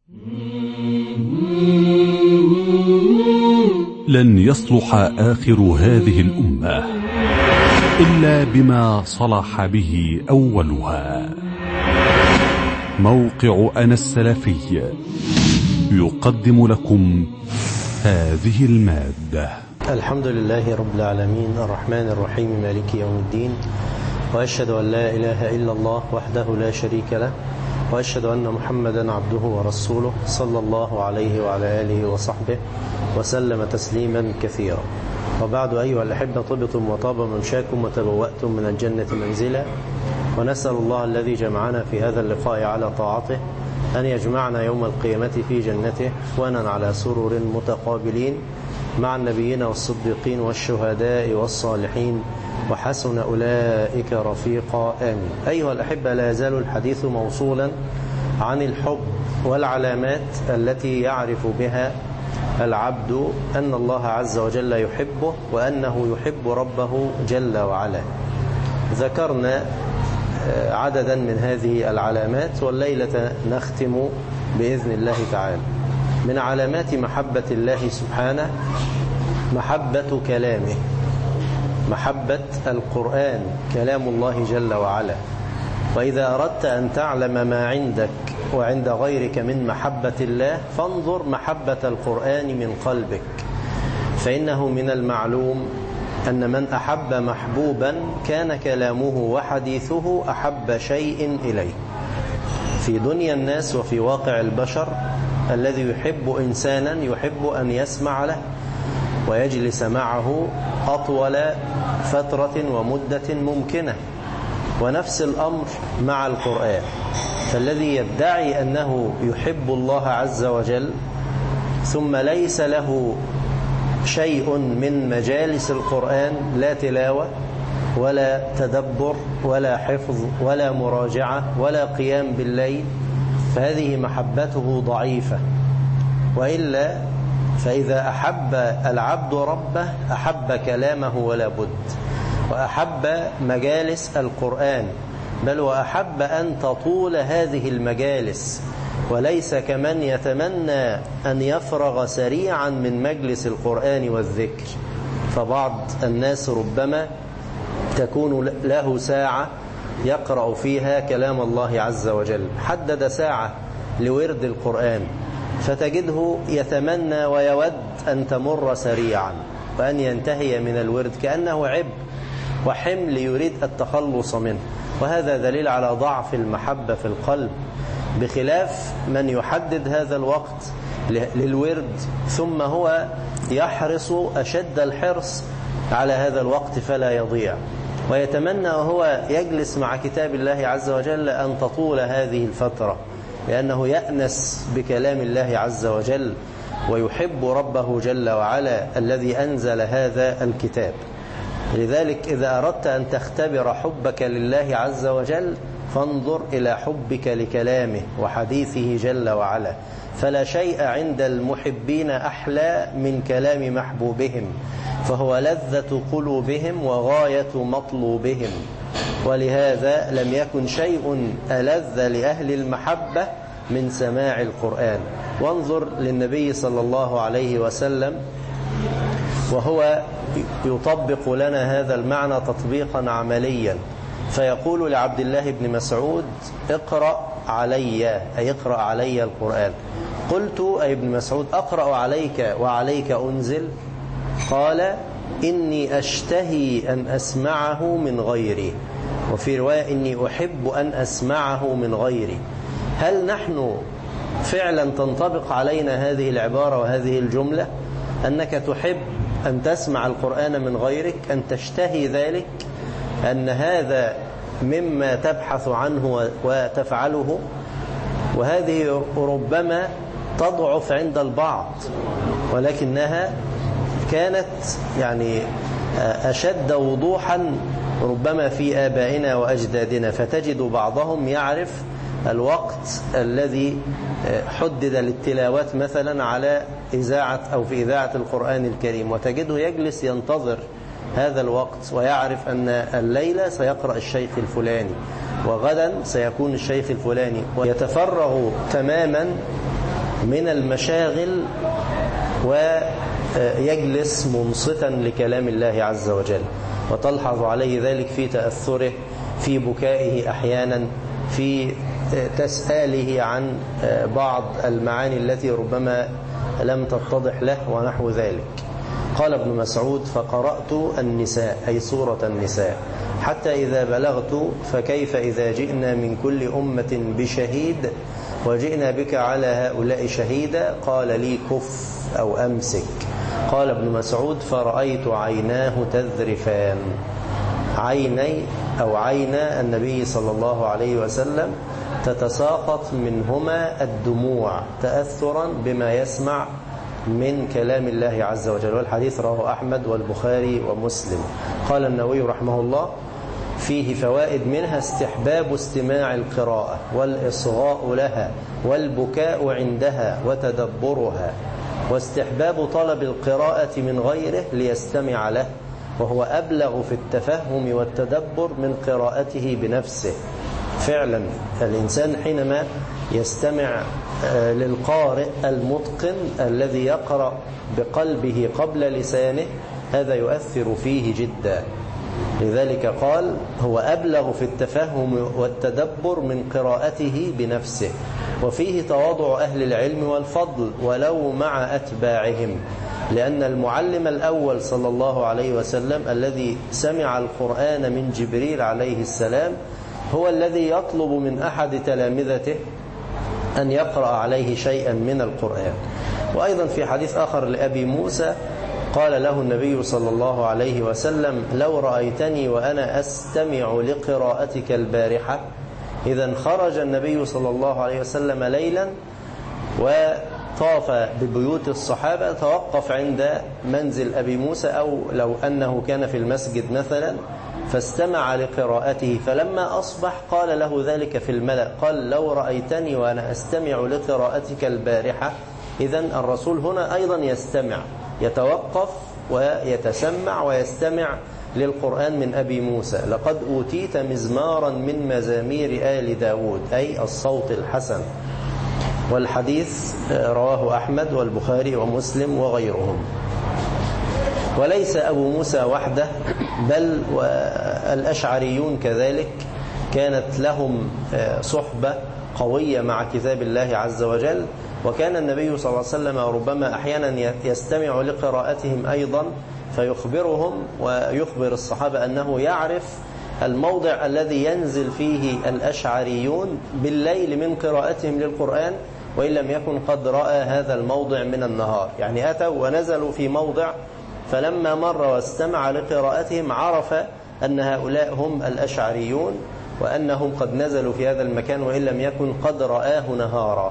لن يصلح آخر هذه الأمة إلا بما صلح به أولها موقع أنا السلفي يقدم لكم هذه المادة الحمد لله رب العالمين الرحمن الرحيم مالك يوم الدين وأشهد أن لا إله إلا الله وحده لا شريك له وأشهد أن محمدا عبده ورسوله صلى الله عليه وعلى آله وصحبه وسلم تسليما كثيرا وبعد أيها الأحبة طبتم وطاب ممشاكم وتبوأتم من الجنة منزلا ونسأل الله الذي جمعنا في هذا اللقاء على طاعته أن يجمعنا يوم القيامة في جنته إخوانا على سرر متقابلين مع النبيين والصديقين والشهداء والصالحين وحسن أولئك رفيقا آمين أيها الأحبة لا يزال الحديث موصولا عن الحب والعلامات التي يعرف بها العبد أن الله عز وجل يحبه وأنه يحب ربه جل وعلا ذكرنا عددا من هذه العلامات والليلة نختم بإذن الله تعالى من علامات محبة الله سبحانه محبة كلامه محبة القرآن كلام الله جل وعلا وإذا أردت أن تعلم ما عندك وعند غيرك من محبة الله فانظر محبة القرآن من قلبك فإنه من المعلوم أن من أحب محبوبا كان كلامه وحديثه أحب شيء إليه في دنيا الناس وفي واقع البشر الذي يحب إنسانا يحب أن يسمع له ويجلس معه أطول فترة ومدة ممكنة ونفس الأمر مع القرآن فالذي يدعي أنه يحب الله عز وجل ثم ليس له شيء من مجالس القرآن لا تلاوة ولا تدبر ولا حفظ ولا مراجعة ولا قيام بالليل فهذه محبته ضعيفة وإلا فإذا أحب العبد ربه أحب كلامه ولا بد وأحب مجالس القرآن بل وأحب أن تطول هذه المجالس وليس كمن يتمنى أن يفرغ سريعا من مجلس القرآن والذكر فبعض الناس ربما تكون له ساعة يقرأ فيها كلام الله عز وجل حدد ساعة لورد القرآن فتجده يتمنى ويود أن تمر سريعا وأن ينتهي من الورد كأنه عبء وحمل يريد التخلص منه وهذا دليل على ضعف المحبة في القلب بخلاف من يحدد هذا الوقت للورد ثم هو يحرص أشد الحرص على هذا الوقت فلا يضيع ويتمنى وهو يجلس مع كتاب الله عز وجل أن تطول هذه الفترة لأنه يأنس بكلام الله عز وجل ويحب ربه جل وعلا الذي أنزل هذا الكتاب لذلك إذا أردت أن تختبر حبك لله عز وجل فانظر إلى حبك لكلامه وحديثه جل وعلا فلا شيء عند المحبين أحلى من كلام محبوبهم فهو لذة قلوبهم وغاية مطلوبهم ولهذا لم يكن شيء ألذ لأهل المحبة من سماع القرآن وانظر للنبي صلى الله عليه وسلم وهو يطبق لنا هذا المعنى تطبيقا عمليا فيقول لعبد الله بن مسعود اقرأ علي أي اقرأ علي القرآن قلت أي ابن مسعود أقرأ عليك وعليك أنزل قال إني أشتهي أن أسمعه من غيري وفي رواية إني أحب أن أسمعه من غيري هل نحن فعلا تنطبق علينا هذه العبارة وهذه الجملة أنك تحب أن تسمع القرآن من غيرك أن تشتهي ذلك أن هذا مما تبحث عنه وتفعله وهذه ربما تضعف عند البعض ولكنها كانت يعني أشد وضوحا ربما في آبائنا وأجدادنا فتجد بعضهم يعرف الوقت الذي حدد للتلاوات مثلا على إذاعة أو في إذاعة القرآن الكريم وتجده يجلس ينتظر هذا الوقت ويعرف أن الليلة سيقرأ الشيخ الفلاني وغدا سيكون الشيخ الفلاني ويتفرغ تماما من المشاغل ويجلس منصتا لكلام الله عز وجل وتلحظ عليه ذلك في تأثره في بكائه أحيانا في تسأله عن بعض المعاني التي ربما لم تتضح له ونحو ذلك قال ابن مسعود فقرأت النساء أي سورة النساء حتى إذا بلغت فكيف إذا جئنا من كل أمة بشهيد وجئنا بك على هؤلاء شهيدا قال لي كف أو أمسك قال ابن مسعود فرأيت عيناه تذرفان عيني أو عينا النبي صلى الله عليه وسلم تتساقط منهما الدموع تأثرا بما يسمع من كلام الله عز وجل والحديث رواه أحمد والبخاري ومسلم قال النووي رحمه الله فيه فوائد منها استحباب استماع القراءة والإصغاء لها والبكاء عندها وتدبرها واستحباب طلب القراءة من غيره ليستمع له وهو أبلغ في التفهم والتدبر من قراءته بنفسه فعلا الإنسان حينما يستمع للقارئ المتقن الذي يقرأ بقلبه قبل لسانه هذا يؤثر فيه جدا لذلك قال هو أبلغ في التفهم والتدبر من قراءته بنفسه وفيه تواضع أهل العلم والفضل ولو مع أتباعهم لأن المعلم الأول صلى الله عليه وسلم الذي سمع القرآن من جبريل عليه السلام هو الذي يطلب من أحد تلامذته أن يقرأ عليه شيئا من القرآن وأيضا في حديث آخر لأبي موسى قال له النبي صلى الله عليه وسلم لو رأيتني وأنا أستمع لقراءتك البارحة إذا خرج النبي صلى الله عليه وسلم ليلا وطاف ببيوت الصحابة توقف عند منزل أبي موسى أو لو أنه كان في المسجد مثلا فاستمع لقراءته فلما أصبح قال له ذلك في الملأ قال لو رأيتني وأنا أستمع لقراءتك البارحة إذا الرسول هنا أيضا يستمع يتوقف ويتسمع ويستمع للقرآن من أبي موسى لقد أوتيت مزمارا من مزامير آل داود أي الصوت الحسن والحديث رواه أحمد والبخاري ومسلم وغيرهم وليس أبو موسى وحده بل والأشعريون كذلك كانت لهم صحبة قوية مع كتاب الله عز وجل وكان النبي صلى الله عليه وسلم ربما أحيانا يستمع لقراءتهم أيضا فيخبرهم ويخبر الصحابة أنه يعرف الموضع الذي ينزل فيه الأشعريون بالليل من قراءتهم للقرآن وإن لم يكن قد رأى هذا الموضع من النهار يعني أتوا ونزلوا في موضع فلما مر واستمع لقراءتهم عرف أن هؤلاء هم الأشعريون وأنهم قد نزلوا في هذا المكان وإن لم يكن قد رآه نهارا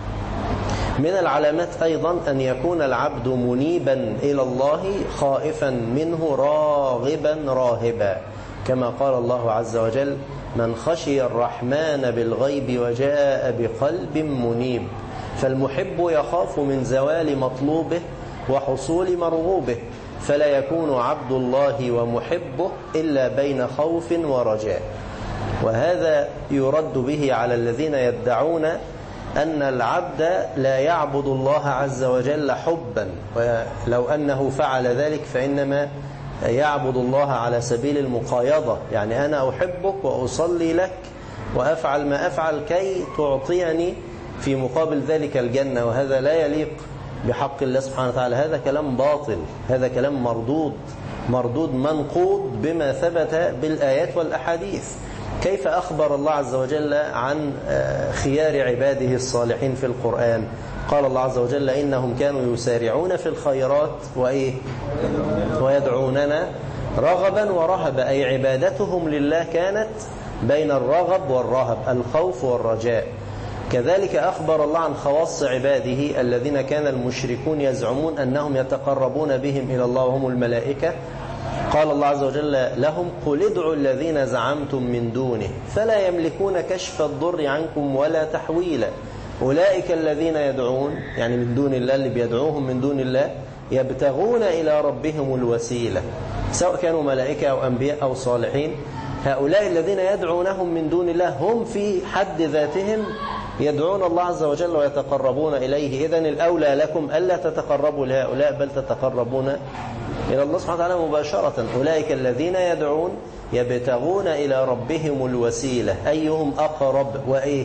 من العلامات أيضا أن يكون العبد منيبا إلى الله خائفا منه راغبا راهبا كما قال الله عز وجل من خشي الرحمن بالغيب وجاء بقلب منيب فالمحب يخاف من زوال مطلوبه وحصول مرغوبه فلا يكون عبد الله ومحبه إلا بين خوف ورجاء وهذا يرد به على الذين يدعون أن العبد لا يعبد الله عز وجل حبا ولو أنه فعل ذلك فإنما يعبد الله على سبيل المقايضة يعني أنا أحبك وأصلي لك وأفعل ما أفعل كي تعطيني في مقابل ذلك الجنة وهذا لا يليق بحق الله سبحانه وتعالى هذا كلام باطل هذا كلام مردود مردود منقود بما ثبت بالآيات والأحاديث كيف أخبر الله عز وجل عن خيار عباده الصالحين في القرآن قال الله عز وجل إنهم كانوا يسارعون في الخيرات وإيه ويدعوننا رغبا ورهبا أي عبادتهم لله كانت بين الرغب والرهب الخوف والرجاء كذلك أخبر الله عن خواص عباده الذين كان المشركون يزعمون أنهم يتقربون بهم إلى الله وهم الملائكة قال الله عز وجل لهم قل ادعوا الذين زعمتم من دونه فلا يملكون كشف الضر عنكم ولا تحويلا أولئك الذين يدعون يعني من دون الله اللي بيدعوهم من دون الله يبتغون إلى ربهم الوسيلة سواء كانوا ملائكة أو أنبياء أو صالحين هؤلاء الذين يدعونهم من دون الله هم في حد ذاتهم يدعون الله عز وجل ويتقربون إليه إذن الأولى لكم ألا تتقربوا لهؤلاء بل تتقربون إلى الله سبحانه وتعالى مباشرة أولئك الذين يدعون يبتغون إلى ربهم الوسيلة أيهم أقرب وإيه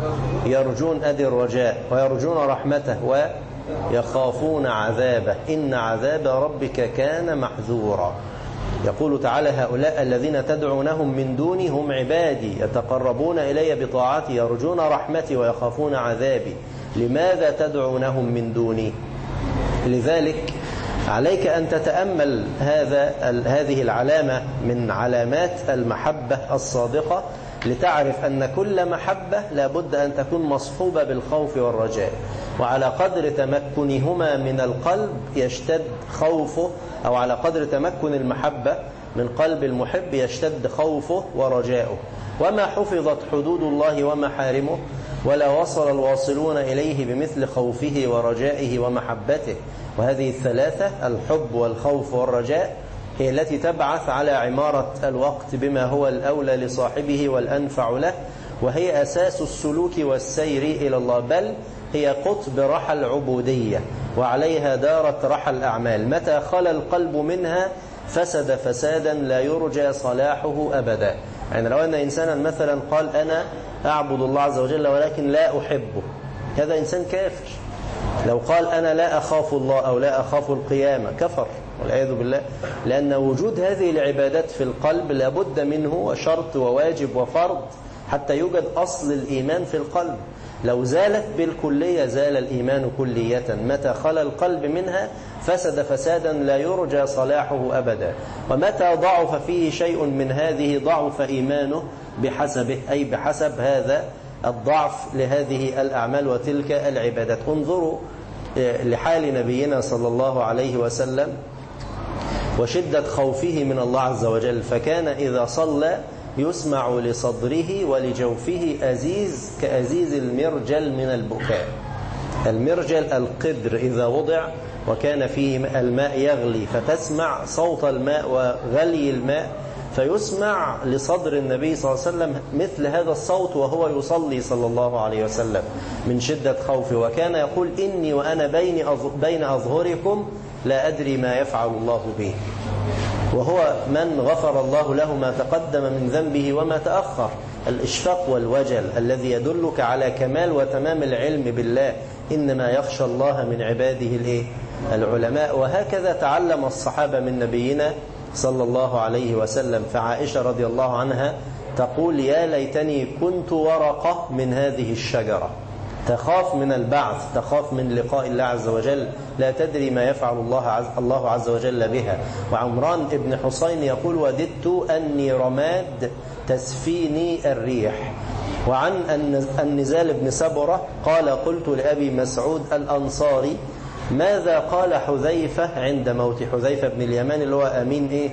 يرجون أدي الرجاء ويرجون رحمته ويخافون عذابه إن عذاب ربك كان محذورا يقول تعالى هؤلاء الذين تدعونهم من دوني هم عبادي يتقربون إلي بطاعتي يرجون رحمتي ويخافون عذابي لماذا تدعونهم من دوني لذلك عليك أن تتأمل هذا هذه العلامة من علامات المحبة الصادقة لتعرف أن كل محبة لابد أن تكون مصحوبة بالخوف والرجاء وعلى قدر تمكنهما من القلب يشتد خوفه أو على قدر تمكن المحبة من قلب المحب يشتد خوفه ورجاؤه وما حفظت حدود الله ومحارمه ولا وصل الواصلون إليه بمثل خوفه ورجائه ومحبته وهذه الثلاثة الحب والخوف والرجاء هي التي تبعث على عمارة الوقت بما هو الأولى لصاحبه والأنفع له وهي أساس السلوك والسير إلى الله بل هي قطب رحى العبودية وعليها دارت رحى الأعمال متى خلى القلب منها فسد فسادا لا يرجى صلاحه أبدا يعني لو أن إنسانا مثلا قال أنا أعبد الله عز وجل ولكن لا أحبه هذا إنسان كافر لو قال أنا لا أخاف الله أو لا أخاف القيامة كفر والعياذ بالله لأن وجود هذه العبادات في القلب لابد منه شرط وواجب وفرض حتى يوجد أصل الإيمان في القلب لو زالت بالكلية زال الإيمان كلية متى خلى القلب منها فسد فسادا لا يرجى صلاحه أبدا ومتى ضعف فيه شيء من هذه ضعف إيمانه بحسبه أي بحسب هذا الضعف لهذه الأعمال وتلك العبادات انظروا لحال نبينا صلى الله عليه وسلم وشدة خوفه من الله عز وجل فكان إذا صلى يسمع لصدره ولجوفه أزيز كأزيز المرجل من البكاء المرجل القدر إذا وضع وكان فيه الماء يغلي فتسمع صوت الماء وغلي الماء فيسمع لصدر النبي صلى الله عليه وسلم مثل هذا الصوت وهو يصلي صلى الله عليه وسلم من شدة خوفه وكان يقول إني وأنا بين بين أظهركم لا أدري ما يفعل الله به وهو من غفر الله له ما تقدم من ذنبه وما تأخر الإشفاق والوجل الذي يدلك على كمال وتمام العلم بالله إنما يخشى الله من عباده الإيه؟ العلماء وهكذا تعلم الصحابة من نبينا صلى الله عليه وسلم فعائشة رضي الله عنها تقول يا ليتني كنت ورقة من هذه الشجرة تخاف من البعث تخاف من لقاء الله عز وجل لا تدري ما يفعل الله عز, الله عز وجل بها وعمران ابن حسين يقول وددت أني رماد تسفيني الريح وعن النزال بن سبرة قال قلت لأبي مسعود الأنصاري ماذا قال حذيفة عند موت حذيفة بن اليمان اللي هو أمين إيه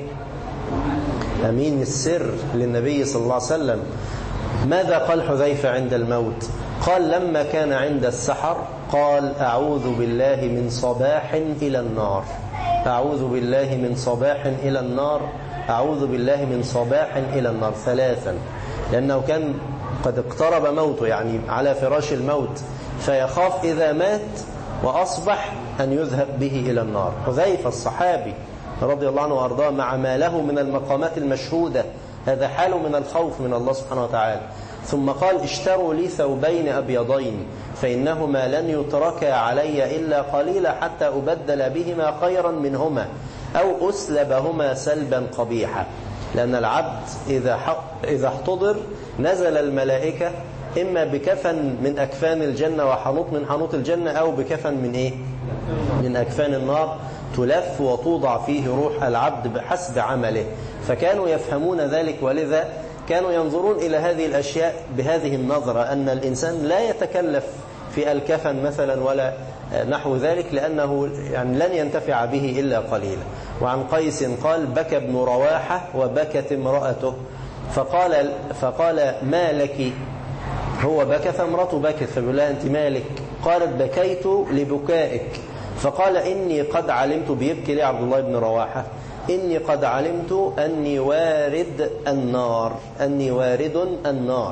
أمين السر للنبي صلى الله عليه وسلم ماذا قال حذيفة عند الموت قال لما كان عند السحر قال أعوذ بالله من صباح إلى النار أعوذ بالله من صباح إلى النار أعوذ بالله من صباح إلى النار ثلاثا لأنه كان قد اقترب موته يعني على فراش الموت فيخاف إذا مات وأصبح أن يذهب به إلى النار حذيفة الصحابي رضي الله عنه وأرضاه مع ما له من المقامات المشهودة هذا حال من الخوف من الله سبحانه وتعالى ثم قال اشتروا لي ثوبين أبيضين فإنهما لن يتركا علي إلا قليلا حتى أبدل بهما خيرا منهما أو أسلبهما سلبا قبيحا لأن العبد إذا إذا احتضر نزل الملائكة إما بكفن من أكفان الجنة وحنوط من حنوط الجنة أو بكفن من إيه؟ من أكفان النار تلف وتوضع فيه روح العبد بحسب عمله فكانوا يفهمون ذلك ولذا كانوا ينظرون إلى هذه الأشياء بهذه النظرة أن الإنسان لا يتكلف في الكفن مثلا ولا نحو ذلك لأنه يعني لن ينتفع به إلا قليلا وعن قيس قال بكى ابن رواحة وبكت امرأته فقال, فقال ما لك هو بكى فامرأته بكت فبيقول لها أنت مالك قالت بكيت لبكائك فقال إني قد علمت بيبكي لي عبد الله بن رواحة إني قد علمت أني وارد النار أني وارد النار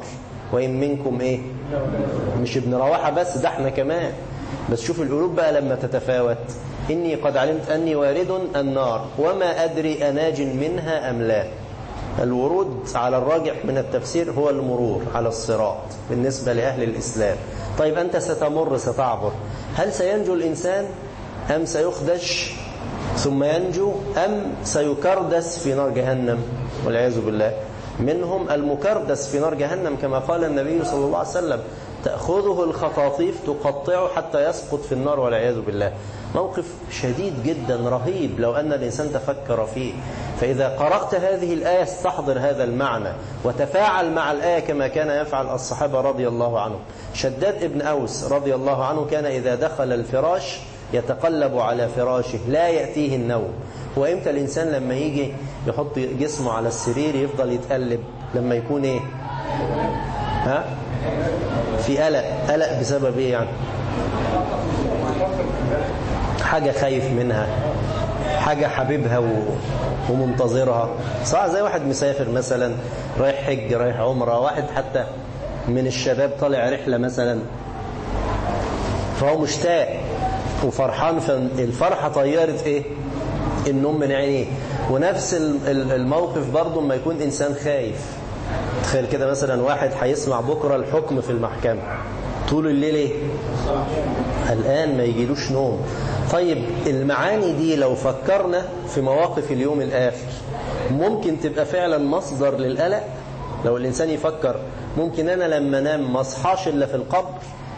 وإن منكم إيه مش ابن رواحة بس ده احنا كمان بس شوف القلوب بقى لما تتفاوت إني قد علمت أني وارد النار وما أدري أناج منها أم لا الورود على الراجح من التفسير هو المرور على الصراط بالنسبة لأهل الإسلام طيب أنت ستمر ستعبر هل سينجو الإنسان أم سيخدش ثم ينجو أم سيكردس في نار جهنم والعياذ بالله منهم المكردس في نار جهنم كما قال النبي صلى الله عليه وسلم تأخذه الخطاطيف تقطعه حتى يسقط في النار والعياذ بالله موقف شديد جدا رهيب لو أن الإنسان تفكر فيه فإذا قرأت هذه الآية استحضر هذا المعنى وتفاعل مع الآية كما كان يفعل الصحابة رضي الله عنهم شداد ابن أوس رضي الله عنه كان إذا دخل الفراش يتقلب على فراشه لا يأتيه النوم وإمتى الإنسان لما يجي يحط جسمه على السرير يفضل يتقلب لما يكون إيه ها في قلق قلق بسبب إيه يعني حاجة خايف منها حاجة حبيبها و... ومنتظرها صح زي واحد مسافر مثلا رايح حج رايح عمرة واحد حتى من الشباب طالع رحلة مثلا فهو مشتاق وفرحان فالفرحة طيرت ايه النوم من عينيه ونفس الموقف برضه ما يكون إنسان خايف تخيل كده مثلا واحد هيسمع بكرة الحكم في المحكمة طول الليل ايه الآن ما يجيلوش نوم طيب المعاني دي لو فكرنا في مواقف اليوم الآخر ممكن تبقى فعلا مصدر للقلق لو الإنسان يفكر ممكن أنا لما نام ما اصحاش إلا في القبر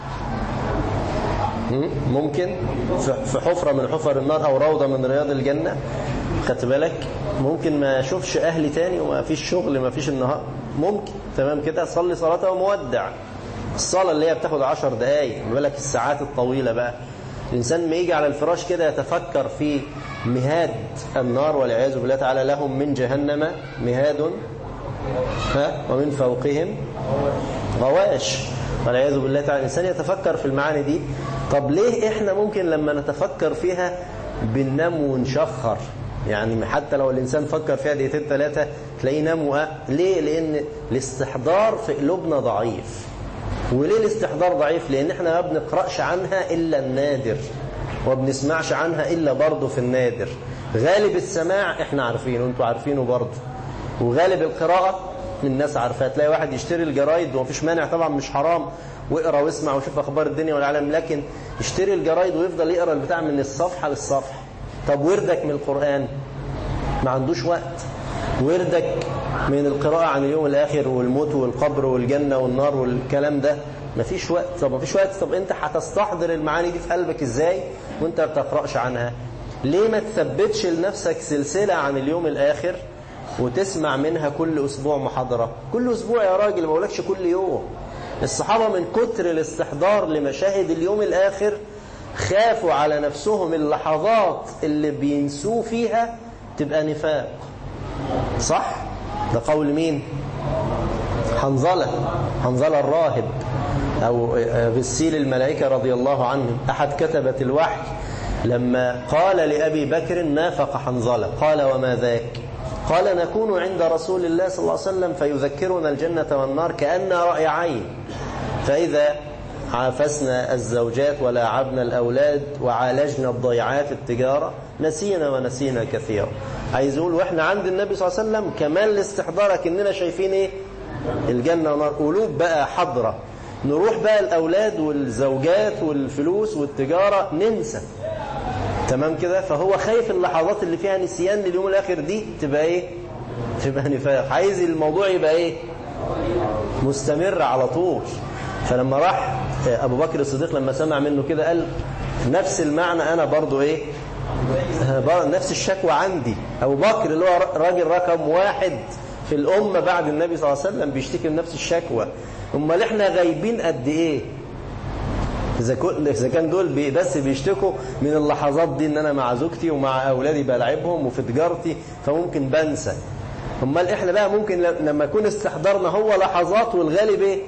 ممكن في حفرة من حفر النار أو روضة من رياض الجنة خدت بالك ممكن ما اشوفش أهلي تاني وما فيش شغل ما فيش النهار ممكن تمام كده صلي صلاة ومودع الصلاة اللي هي بتاخد عشر دقايق ما بالك الساعات الطويلة بقى الإنسان ما يجي على الفراش كده يتفكر في مهاد النار والعياذ بالله تعالى لهم من جهنم مهاد ها ومن فوقهم غواش والعياذ بالله تعالى الإنسان يتفكر في المعاني دي طب ليه إحنا ممكن لما نتفكر فيها بننام ونشخر يعني حتى لو الإنسان فكر فيها دقيقتين ثلاثة تلاقيه نام وقع ليه لأن الاستحضار في قلوبنا ضعيف وليه الاستحضار ضعيف لأن احنا ما بنقرأش عنها إلا النادر وبنسمعش عنها إلا برضه في النادر غالب السماع احنا عارفينه وانتوا عارفينه برضه وغالب القراءة الناس عارفاها تلاقي واحد يشتري الجرايد ومفيش مانع طبعا مش حرام واقرا واسمع وشوف اخبار الدنيا والعالم لكن يشتري الجرايد ويفضل يقرا البتاع من الصفحه للصفحه طب وردك من القران ما عندوش وقت وردك من القراءة عن اليوم الآخر والموت والقبر والجنة والنار والكلام ده مفيش وقت طب مفيش وقت طب انت هتستحضر المعاني دي في قلبك ازاي وانت ما بتقرأش عنها ليه ما تثبتش لنفسك سلسلة عن اليوم الآخر وتسمع منها كل أسبوع محاضرة كل أسبوع يا راجل ما بقولكش كل يوم الصحابة من كتر الاستحضار لمشاهد اليوم الآخر خافوا على نفسهم اللحظات اللي بينسوا فيها تبقى نفاق صح ده قول مين حنظلة حنظلة الراهب أو غسيل الملائكة رضي الله عنهم أحد كتبة الوحي لما قال لأبي بكر نافق حنظلة قال وما ذاك قال نكون عند رسول الله صلى الله عليه وسلم فيذكرنا الجنة والنار كأن رأي عين فإذا عافسنا الزوجات ولاعبنا الأولاد وعالجنا الضيعات التجارة نسينا ونسينا كثيرا عايز يقول واحنا عند النبي صلى الله عليه وسلم كمان لاستحضارك اننا شايفين ايه الجنة ونار قلوب بقى حضرة نروح بقى الأولاد والزوجات والفلوس والتجارة ننسى تمام كده فهو خايف اللحظات اللي فيها نسيان لليوم الآخر دي تبقى ايه تبقى نفاق عايز الموضوع يبقى ايه مستمر على طول فلما راح أبو بكر الصديق لما سمع منه كده قال نفس المعنى أنا برضو إيه نفس الشكوى عندي أبو بكر اللي هو راجل رقم واحد في الأمة بعد النبي صلى الله عليه وسلم بيشتكي من نفس الشكوى امال احنا غايبين قد إيه إذا إذا كان دول بي بس بيشتكوا من اللحظات دي إن أنا مع زوجتي ومع أولادي بلعبهم وفي تجارتي فممكن بنسى امال احنا بقى ممكن لما يكون استحضرنا هو لحظات والغالب ايه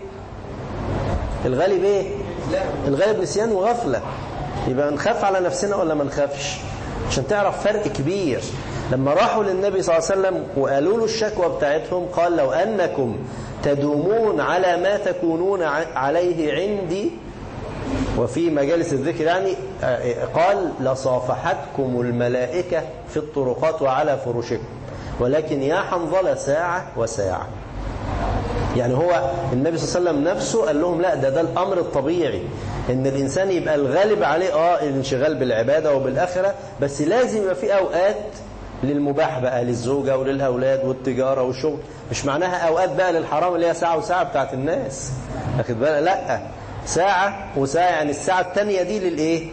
الغالب ايه الغالب نسيان وغفلة يبقى نخاف على نفسنا ولا ما نخافش عشان تعرف فرق كبير لما راحوا للنبي صلى الله عليه وسلم وقالوا له الشكوى بتاعتهم قال لو أنكم تدومون على ما تكونون عليه عندي وفي مجالس الذكر يعني قال لصافحتكم الملائكة في الطرقات وعلى فرشكم ولكن يا حنظلة ساعة وساعة يعني هو النبي صلى الله عليه وسلم نفسه قال لهم لا ده ده الأمر الطبيعي ان الإنسان يبقى الغالب عليه اه الانشغال بالعبادة وبالآخرة بس لازم يبقى في أوقات للمباح بقى للزوجة وللأولاد والتجارة والشغل مش معناها أوقات بقى للحرام اللي هي ساعة وساعة بتاعت الناس أخذ بالك لا ساعة وساعة يعني الساعة التانية دي للإيه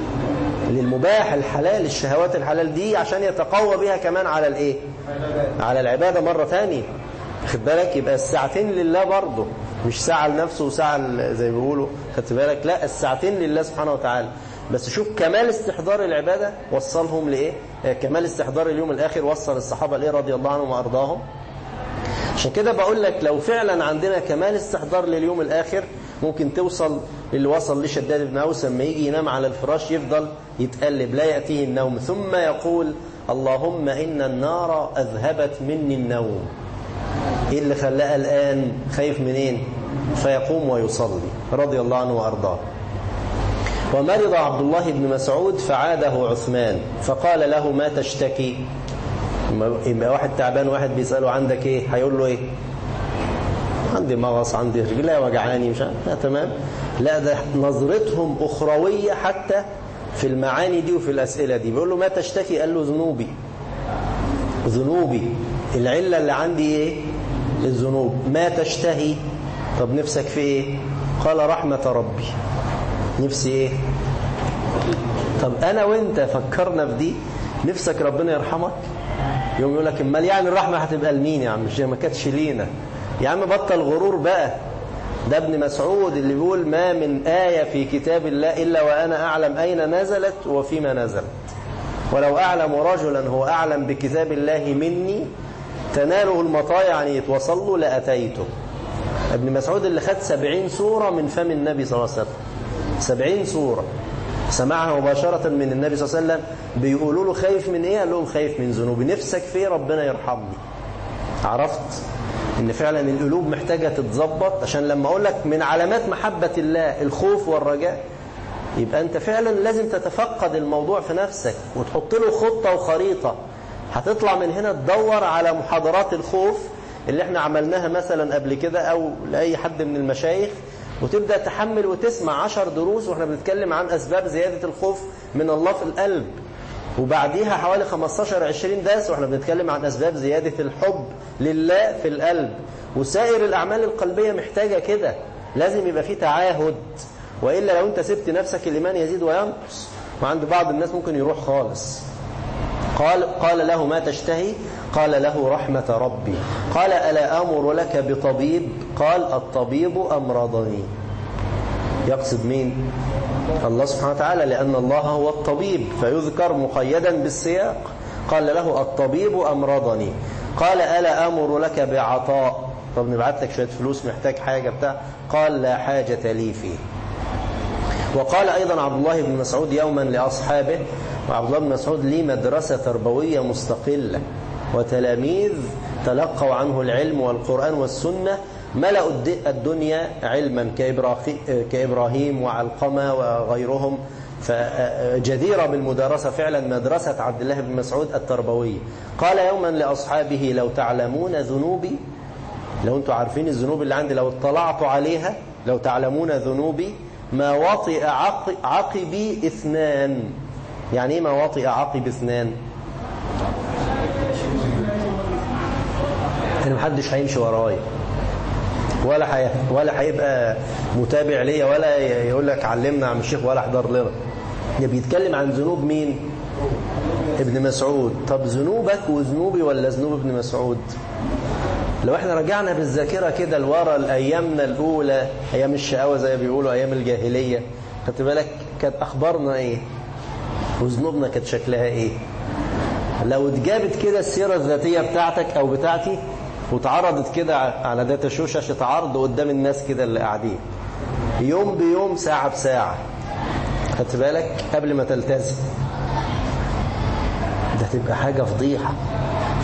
للمباح الحلال الشهوات الحلال دي عشان يتقوى بها كمان على الإيه على العبادة مرة تانية خد بالك يبقى الساعتين لله برضه مش ساعة لنفسه وساعة زي ما بيقولوا خدت بالك لا الساعتين لله سبحانه وتعالى بس شوف كمال استحضار العبادة وصلهم لإيه كمال استحضار اليوم الآخر وصل الصحابة لإيه رضي الله عنهم وأرضاهم عشان كده بقول لك لو فعلا عندنا كمال استحضار لليوم الآخر ممكن توصل اللي وصل لشداد بن أوس لما يجي ينام على الفراش يفضل يتقلب لا يأتيه النوم ثم يقول اللهم إن النار أذهبت مني النوم إيه اللي خلاه الآن خايف منين فيقوم ويصلي رضي الله عنه وأرضاه ومرض عبد الله بن مسعود فعاده عثمان فقال له ما تشتكي يبقى واحد تعبان واحد بيسأله عندك ايه هيقول له ايه عندي مغص عندي رجلي وجعاني مش عارف تمام لا ده نظرتهم أخروية حتى في المعاني دي وفي الأسئلة دي بيقول له ما تشتكي قال له ذنوبي ذنوبي العلة اللي عندي ايه الذنوب ما تشتهي طب نفسك في ايه قال رحمة ربي نفسي ايه طب انا وانت فكرنا في دي نفسك ربنا يرحمك يوم يقول لك امال يعني الرحمة هتبقى لمين يا عم مش ما كانتش لينا يا عم بطل غرور بقى ده ابن مسعود اللي بيقول ما من آية في كتاب الله إلا وأنا أعلم أين نزلت وفيما نزلت ولو أعلم رجلا هو أعلم بكتاب الله مني تناله المطايا يعني يتوصل له لأتيته ابن مسعود اللي خد سبعين سورة من فم النبي صلى الله عليه وسلم سبعين سورة سمعها مباشرة من النبي صلى الله عليه وسلم بيقولوا له خايف من ايه قال لهم خايف من ذنوبي نفسك في ربنا يرحمني عرفت ان فعلا القلوب محتاجة تتظبط عشان لما اقول لك من علامات محبة الله الخوف والرجاء يبقى انت فعلا لازم تتفقد الموضوع في نفسك وتحط له خطة وخريطة هتطلع من هنا تدور على محاضرات الخوف اللي احنا عملناها مثلا قبل كده او لأي حد من المشايخ وتبدأ تحمل وتسمع عشر دروس واحنا بنتكلم عن أسباب زيادة الخوف من الله في القلب وبعديها حوالي 15-20 درس واحنا بنتكلم عن أسباب زيادة الحب لله في القلب وسائر الأعمال القلبية محتاجة كده لازم يبقى في تعاهد وإلا لو أنت سبت نفسك الإيمان يزيد وينقص وعند بعض الناس ممكن يروح خالص قال قال له ما تشتهي قال له رحمة ربي قال ألا أمر لك بطبيب قال الطبيب أمرضني يقصد مين الله سبحانه وتعالى لأن الله هو الطبيب فيذكر مقيدا بالسياق قال له الطبيب أمرضني قال ألا أمر لك بعطاء طب نبعت لك شوية فلوس محتاج حاجة بتاع قال لا حاجة لي فيه وقال أيضا عبد الله بن مسعود يوما لأصحابه وعبد الله بن مسعود لي مدرسة تربوية مستقلة وتلاميذ تلقوا عنه العلم والقرآن والسنة ملأوا الدنيا علما كإبراهيم وعلقمة وغيرهم فجديرة بالمدارسة فعلا مدرسة عبد الله بن مسعود التربوية قال يوما لأصحابه لو تعلمون ذنوبي لو أنتم عارفين الذنوب اللي عندي لو اطلعتوا عليها لو تعلمون ذنوبي ما وطئ عقبي اثنان يعني ايه ما وطئ عقب اثنان يعني محدش هيمشي ورايا ولا حي... ولا هيبقى متابع ليا ولا يقول لك علمنا عم الشيخ ولا احضر لنا ده بيتكلم عن ذنوب مين ابن مسعود طب ذنوبك وذنوبي ولا ذنوب ابن مسعود لو احنا رجعنا بالذاكرة كده لورا لأيامنا الأولى أيام الشقاوة زي ما بيقولوا أيام الجاهلية خدت بالك كانت أخبارنا إيه وذنوبنا كانت شكلها إيه لو اتجابت كده السيرة الذاتية بتاعتك أو بتاعتي واتعرضت كده على داتا شو شاشة عرض قدام الناس كده اللي قاعدين يوم بيوم ساعة بساعة خدت بالك قبل ما تلتزم ده تبقى حاجة فضيحة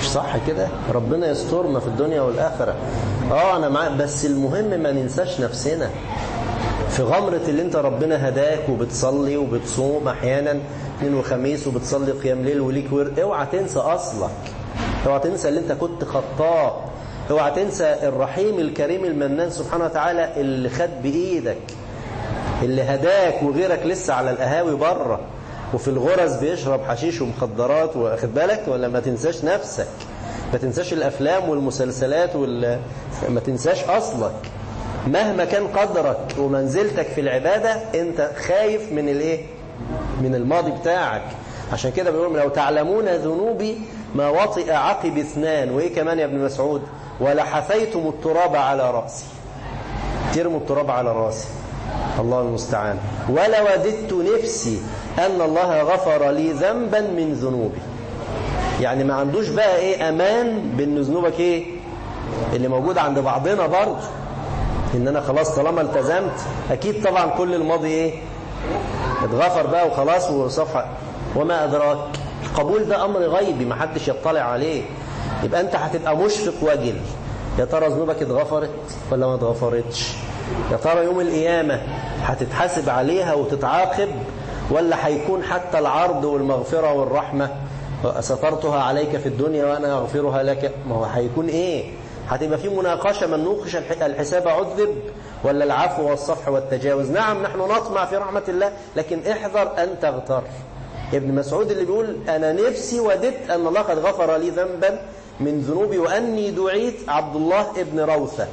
مش صح كده ربنا يسترنا في الدنيا والآخرة اه انا معاك بس المهم ما ننساش نفسنا في غمرة اللي انت ربنا هداك وبتصلي وبتصوم احيانا اثنين وخميس وبتصلي قيام ليل وليك ورد اوعى تنسى اصلك اوعى تنسى اللي انت كنت خطاء اوعى تنسى الرحيم الكريم المنان سبحانه وتعالى اللي خد بايدك اللي هداك وغيرك لسه على القهاوي بره وفي الغرز بيشرب حشيش ومخدرات واخد بالك ولا ما تنساش نفسك ما تنساش الافلام والمسلسلات وال... ما تنساش اصلك مهما كان قدرك ومنزلتك في العبادة انت خايف من الايه من الماضي بتاعك عشان كده بيقول لو تعلمون ذنوبي ما وطئ عقب اثنان وايه كمان يا ابن مسعود ولا حثيتم التراب على رأسي ترموا التراب على رأسي الله المستعان ولا وددت نفسي أن الله غفر لي ذنبا من ذنوبي يعني ما عندوش بقى ايه امان بان ذنوبك ايه اللي موجود عند بعضنا برضه ان انا خلاص طالما التزمت اكيد طبعا كل الماضي ايه اتغفر بقى وخلاص وصفحة وما ادراك القبول ده امر غيبي ما حدش يطلع عليه يبقى انت هتبقى مشفق وجل يا ترى ذنوبك اتغفرت ولا ما اتغفرتش يا ترى يوم القيامة هتتحاسب عليها وتتعاقب ولا هيكون حتى العرض والمغفرة والرحمة سترتها عليك في الدنيا وأنا أغفرها لك ما هو هيكون إيه هتبقى في مناقشة من نوقش الحساب عذب ولا العفو والصفح والتجاوز نعم نحن نطمع في رحمة الله لكن احذر أن تغتر ابن مسعود اللي بيقول أنا نفسي وددت أن الله قد غفر لي ذنبا من ذنوبي وأني دعيت عبد الله ابن روثة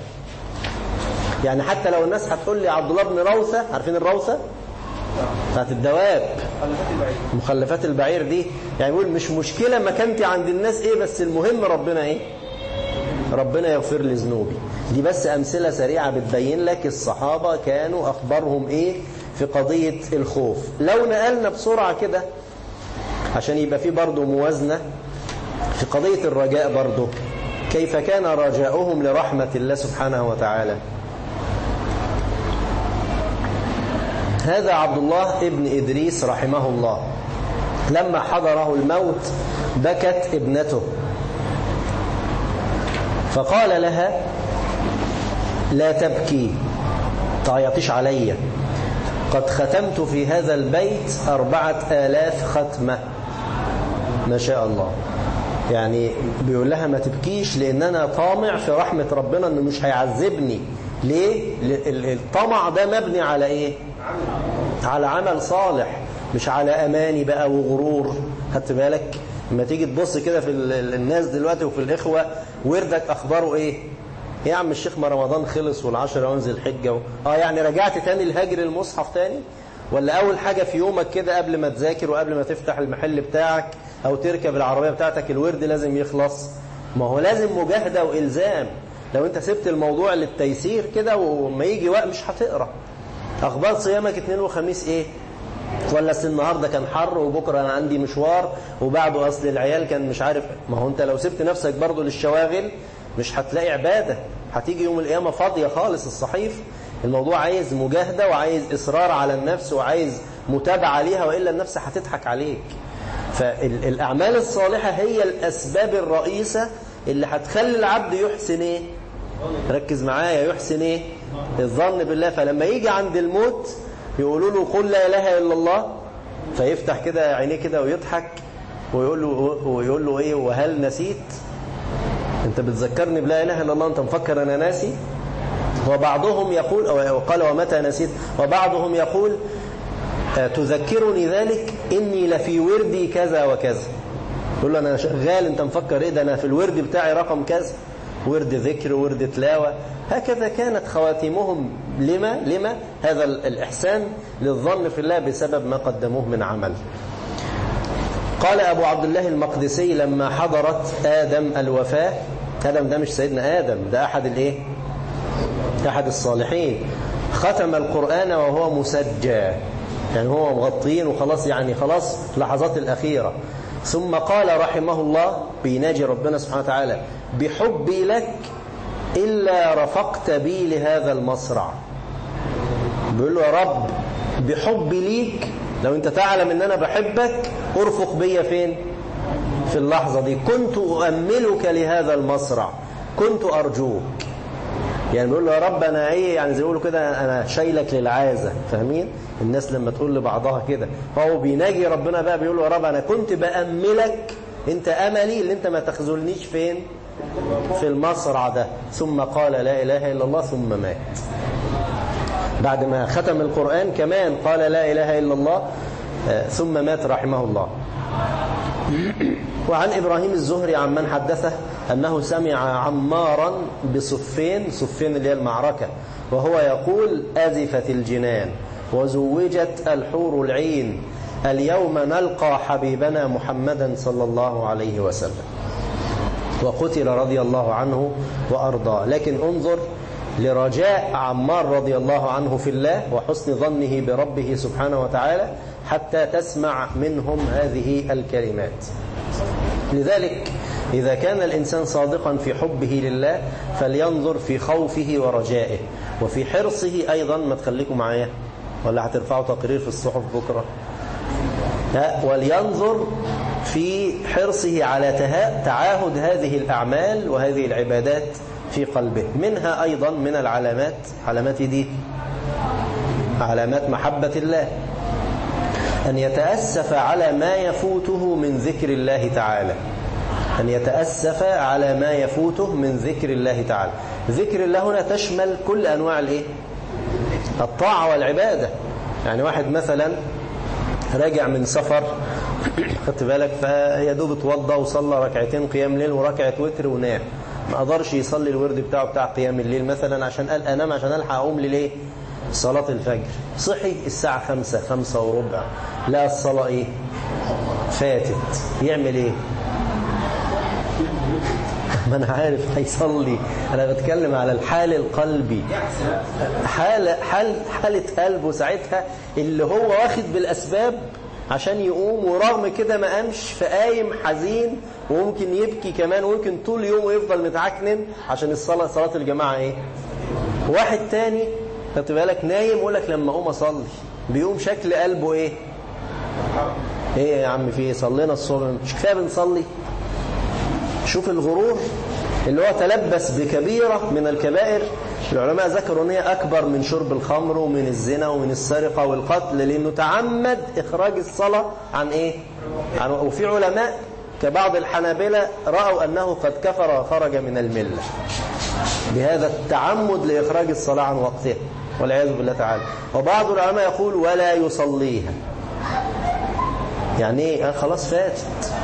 يعني حتى لو الناس هتقول لي عبد الله بن روثة عارفين الروثة بتاعت الدواب مخلفات البعير دي يعني يقول مش مشكلة مكانتي عند الناس ايه بس المهم ربنا ايه ربنا يغفر لي ذنوبي دي بس أمثلة سريعة بتبين لك الصحابة كانوا أخبارهم إيه في قضية الخوف لو نقلنا بسرعة كده عشان يبقى في برضه موازنة في قضية الرجاء برضه كيف كان رجاؤهم لرحمة الله سبحانه وتعالى هذا عبد الله ابن إدريس رحمه الله لما حضره الموت بكت ابنته فقال لها لا تبكي تعيطيش علي قد ختمت في هذا البيت أربعة آلاف ختمة ما شاء الله يعني بيقول لها ما تبكيش لأن أنا طامع في رحمة ربنا أنه مش هيعذبني ليه؟ الطمع ده مبني على إيه؟ على عمل صالح مش على أماني بقى وغرور خدت بالك لما تيجي تبص كده في الناس دلوقتي وفي الإخوة وردك أخباره إيه يا عم الشيخ ما رمضان خلص والعشرة وانزل الحجة و... اه يعني رجعت تاني الهجر المصحف تاني ولا أول حاجة في يومك كده قبل ما تذاكر وقبل ما تفتح المحل بتاعك أو تركب العربية بتاعتك الورد لازم يخلص ما هو لازم مجاهدة وإلزام لو انت سبت الموضوع للتيسير كده وما يجي وقت مش هتقرأ أخبار صيامك اثنين وخميس ايه ولا اصل النهارده كان حر وبكره انا عندي مشوار وبعده اصل العيال كان مش عارف ما هو انت لو سبت نفسك برضه للشواغل مش هتلاقي عباده هتيجي يوم القيامه فاضيه خالص الصحيف الموضوع عايز مجاهده وعايز اصرار على النفس وعايز متابعه ليها والا النفس هتضحك عليك فالاعمال الصالحه هي الاسباب الرئيسه اللي هتخلي العبد يحسن ايه ركز معايا يحسن ايه الظن بالله فلما يجي عند الموت يقولوا له قل لا اله الا الله فيفتح كده عينيه كده ويضحك ويقول له ويقول له ايه وهل نسيت انت بتذكرني بلا اله الا الله انت مفكر انا ناسي وبعضهم يقول وقال ومتى نسيت وبعضهم يقول تذكرني ذلك اني لفي وردي كذا وكذا يقول له انا شغال انت مفكر ايه ده انا في الورد بتاعي رقم كذا ورد ذكر ورد تلاوة هكذا كانت خواتيمهم لما لما هذا الإحسان للظن في الله بسبب ما قدموه من عمل قال أبو عبد الله المقدسي لما حضرت آدم الوفاة آدم ده مش سيدنا آدم ده أحد الإيه أحد الصالحين ختم القرآن وهو مسجى يعني هو مغطين وخلاص يعني خلاص لحظات الأخيرة ثم قال رحمه الله بيناجي ربنا سبحانه وتعالى بحبي لك إلا رفقت بي لهذا المصرع بيقول له يا رب بحبي ليك لو انت تعلم ان انا بحبك ارفق بيا فين في اللحظة دي كنت أؤملك لهذا المصرع كنت أرجوك يعني بيقول له يا رب أنا إيه يعني زي يقولوا كده أنا شايلك للعازة فاهمين الناس لما تقول لبعضها كده هو بيناجي ربنا بقى بيقول له يا رب أنا كنت بأملك أنت أملي اللي أنت ما تخذلنيش فين في المصرع ده ثم قال لا إله إلا الله ثم مات بعد ما ختم القرآن كمان قال لا إله إلا الله ثم مات رحمه الله وعن إبراهيم الزهري عن من حدثه أنه سمع عمارا بصفين صفين اللي هي المعركة وهو يقول أزفت الجنان وزوجت الحور العين اليوم نلقى حبيبنا محمدا صلى الله عليه وسلم وقتل رضي الله عنه وأرضاه لكن انظر لرجاء عمار رضي الله عنه في الله وحسن ظنه بربه سبحانه وتعالى حتى تسمع منهم هذه الكلمات لذلك إذا كان الإنسان صادقا في حبه لله فلينظر في خوفه ورجائه وفي حرصه أيضا ما تخليكم معايا ولا هترفعوا تقرير في الصحف بكرة ولينظر في حرصه على تعاهد هذه الأعمال وهذه العبادات في قلبه منها أيضا من العلامات علامات دي علامات محبة الله أن يتأسف على ما يفوته من ذكر الله تعالى أن يتأسف على ما يفوته من ذكر الله تعالى ذكر الله هنا تشمل كل أنواع الإيه؟ الطاعة والعبادة يعني واحد مثلا راجع من سفر خدت بالك فيدوب اتوضى وصلى ركعتين قيام ليل وركعة وتر ونام ما قدرش يصلي الورد بتاعه بتاع قيام الليل مثلا عشان قال انام عشان الحق اقوم لليه صلاة الفجر صحي الساعة خمسة خمسة وربع لا الصلاة ايه فاتت يعمل ايه ما انا عارف هيصلي انا بتكلم على الحال القلبي حال حال حالة قلبه ساعتها اللي هو واخد بالاسباب عشان يقوم ورغم كده ما قامش فقايم حزين وممكن يبكي كمان وممكن طول يوم ويفضل متعكنن عشان الصلاة صلاة الجماعة ايه واحد تاني خدت بالك نايم يقول لك لما اقوم اصلي بيقوم شكل قلبه ايه ايه يا عم في ايه صلينا الصبح مش كفايه بنصلي شوف الغرور اللي هو تلبس بكبيرة من الكبائر العلماء ذكروا ان هي أكبر من شرب الخمر ومن الزنا ومن السرقة والقتل لأنه تعمد إخراج الصلاة عن إيه عن وفي علماء كبعض الحنابلة رأوا أنه قد كفر وخرج من الملة بهذا التعمد لإخراج الصلاة عن وقتها والعياذ بالله تعالى وبعض العلماء يقول ولا يصليها يعني ايه خلاص فاتت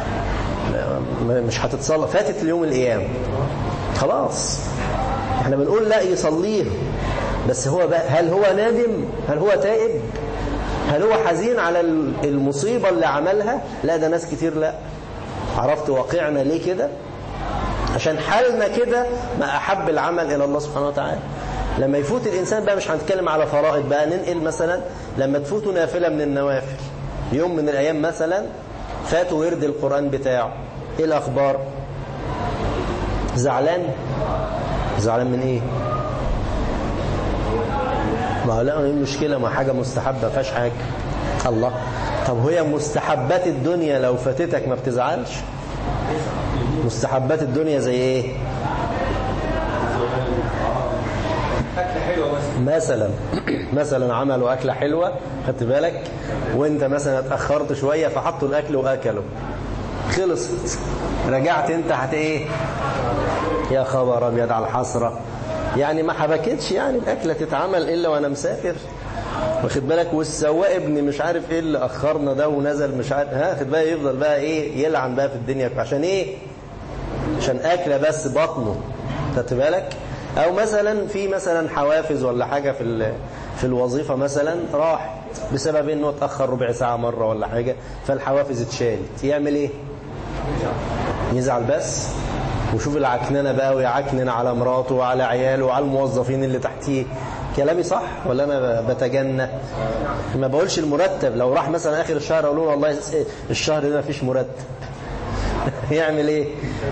مش هتتصلى فاتت اليوم القيام خلاص احنا بنقول لا يصليها بس هو بقى هل هو نادم هل هو تائب هل هو حزين على المصيبة اللي عملها لا ده ناس كتير لا عرفت واقعنا ليه كده عشان حالنا كده ما أحب العمل إلى الله سبحانه وتعالى لما يفوت الإنسان بقى مش هنتكلم على فرائض بقى ننقل مثلا لما تفوته نافلة من النوافل يوم من الأيام مثلا فاتوا ورد القرآن بتاعه ايه الاخبار زعلان زعلان من ايه ما لا ايه المشكله ما حاجه مستحبه ما فيهاش حاجه الله طب هي مستحبات الدنيا لو فاتتك ما بتزعلش مستحبات الدنيا زي ايه مثلا مثلا عملوا أكلة حلوة خدت بالك وانت مثلا اتأخرت شوية فحطوا الأكل وأكلوا خلصت رجعت انت هت ايه يا خبر ابيض على الحسرة يعني ما حبكتش يعني الأكلة تتعمل إلا وأنا مسافر واخد بالك والسواق ابني مش عارف ايه اللي اخرنا ده ونزل مش عارف ها خد بالك يفضل بقى ايه يلعن بقى في الدنيا عشان ايه عشان اكله بس بطنه خدت بالك او مثلا في مثلا حوافز ولا حاجه في في الوظيفه مثلا راح بسبب انه اتاخر ربع ساعه مره ولا حاجه فالحوافز اتشالت يعمل ايه يزعل بس وشوف العكننه بقى ويعكنن على مراته وعلى عياله وعلى الموظفين اللي تحتيه كلامي صح ولا انا بتجنى ما بقولش المرتب لو راح مثلا اخر الشهر اقول له والله الشهر ده ما فيش مرتب يعمل ايه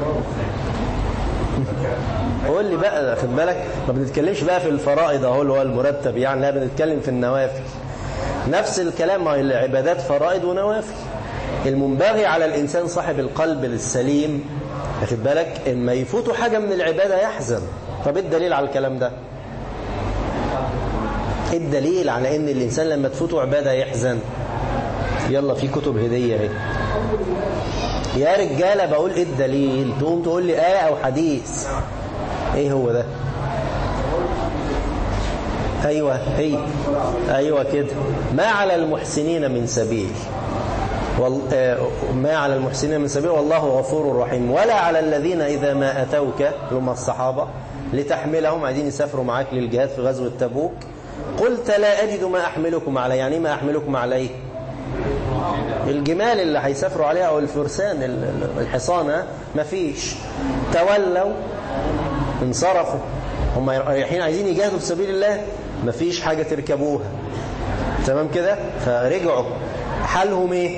قول لي بقى خد بالك ما بنتكلمش بقى في الفرائض اهو اللي هو المرتب يعني لا بنتكلم في النوافل نفس الكلام ما العبادات فرائض ونوافل المنبغي على الإنسان صاحب القلب السليم واخد بالك إما يفوته حاجة من العبادة يحزن طب ايه الدليل على الكلام ده ايه الدليل على ان الانسان لما تفوته عباده يحزن يلا في كتب هديه اهي يا رجاله بقول ايه الدليل تقوم تقول لي ايه او حديث ايه هو ده ايوه هي ايوه كده ما على المحسنين من سبيل وال... ما على المحسنين من سبيل والله غفور رحيم ولا على الذين إذا ما أتوك هم الصحابة لتحملهم عايزين يسافروا معاك للجهاد في غزوة تبوك قلت لا أجد ما أحملكم عليه يعني ما أحملكم عليه الجمال اللي هيسافروا عليها أو الفرسان الحصان ما فيش تولوا انصرفوا هم رايحين عايزين يجاهدوا في سبيل الله ما فيش حاجة تركبوها تمام كده فرجعوا حالهم ايه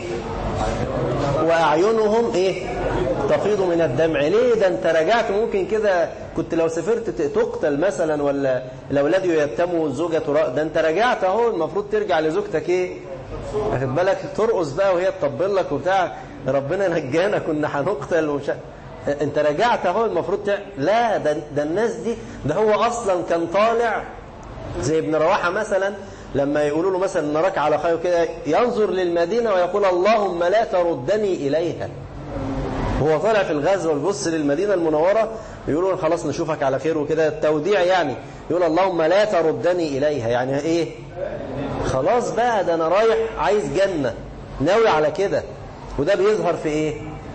واعينهم ايه تفيض من الدمع ليه ده انت رجعت ممكن كده كنت لو سافرت تقتل مثلا ولا الاولاد يتموا الزوجه تراء ده انت رجعت اهو المفروض ترجع لزوجتك ايه واخد بالك ترقص بقى وهي تطبل لك وبتاع ربنا نجانا كنا هنقتل ومش انت رجعت اهو المفروض تع... لا ده, ده الناس دي ده هو اصلا كان طالع زي ابن رواحه مثلا لما يقولوا له مثلا نراك على خير كده ينظر للمدينة ويقول اللهم لا تردني إليها هو طالع في الغزو ويبص للمدينة المنورة يقولوا له خلاص نشوفك على خير وكده التوديع يعني يقول اللهم لا تردني إليها يعني إيه خلاص بقى ده أنا رايح عايز جنة ناوي على كده وده بيظهر في إيه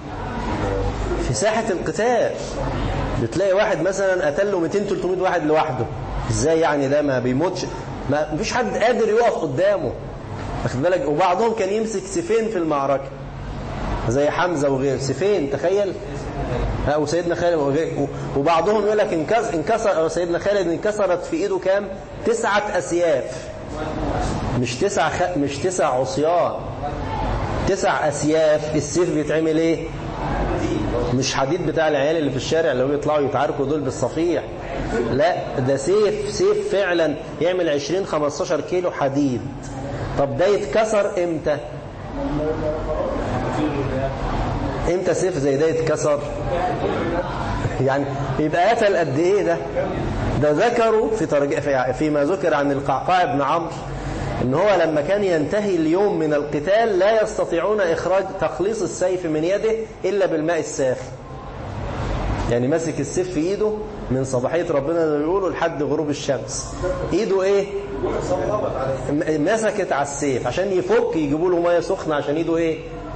في ساحة القتال بتلاقي واحد مثلا قتل له 200 300 واحد لوحده ازاي يعني ده ما بيموتش ما فيش حد قادر يقف قدامه واخد بالك وبعضهم كان يمسك سيفين في المعركة زي حمزة وغيره سيفين تخيل او سيدنا خالد وغيره وبعضهم يقول لك انكسر, انكسر سيدنا خالد انكسرت في ايده كام تسعة اسياف مش تسع خ... مش تسع عصيان تسع اسياف السيف بيتعمل ايه مش حديد بتاع العيال اللي في الشارع اللي هو بيطلعوا يتعاركوا دول بالصفيح لا ده سيف سيف فعلا يعمل 20 15 كيلو حديد طب ده يتكسر امتى امتى سيف زي ده يتكسر يعني يبقى قتل قد ايه ده ده ذكروا في ترج... فيما ذكر عن القعقاع بن عمرو ان هو لما كان ينتهي اليوم من القتال لا يستطيعون اخراج تخليص السيف من يده الا بالماء الساخن يعني ماسك السيف في ايده من صباحيه ربنا اللي بيقولوا لحد غروب الشمس ايده ايه مسكت على السيف عشان يفك يجيبوا له ميه سخنه عشان ايده ايه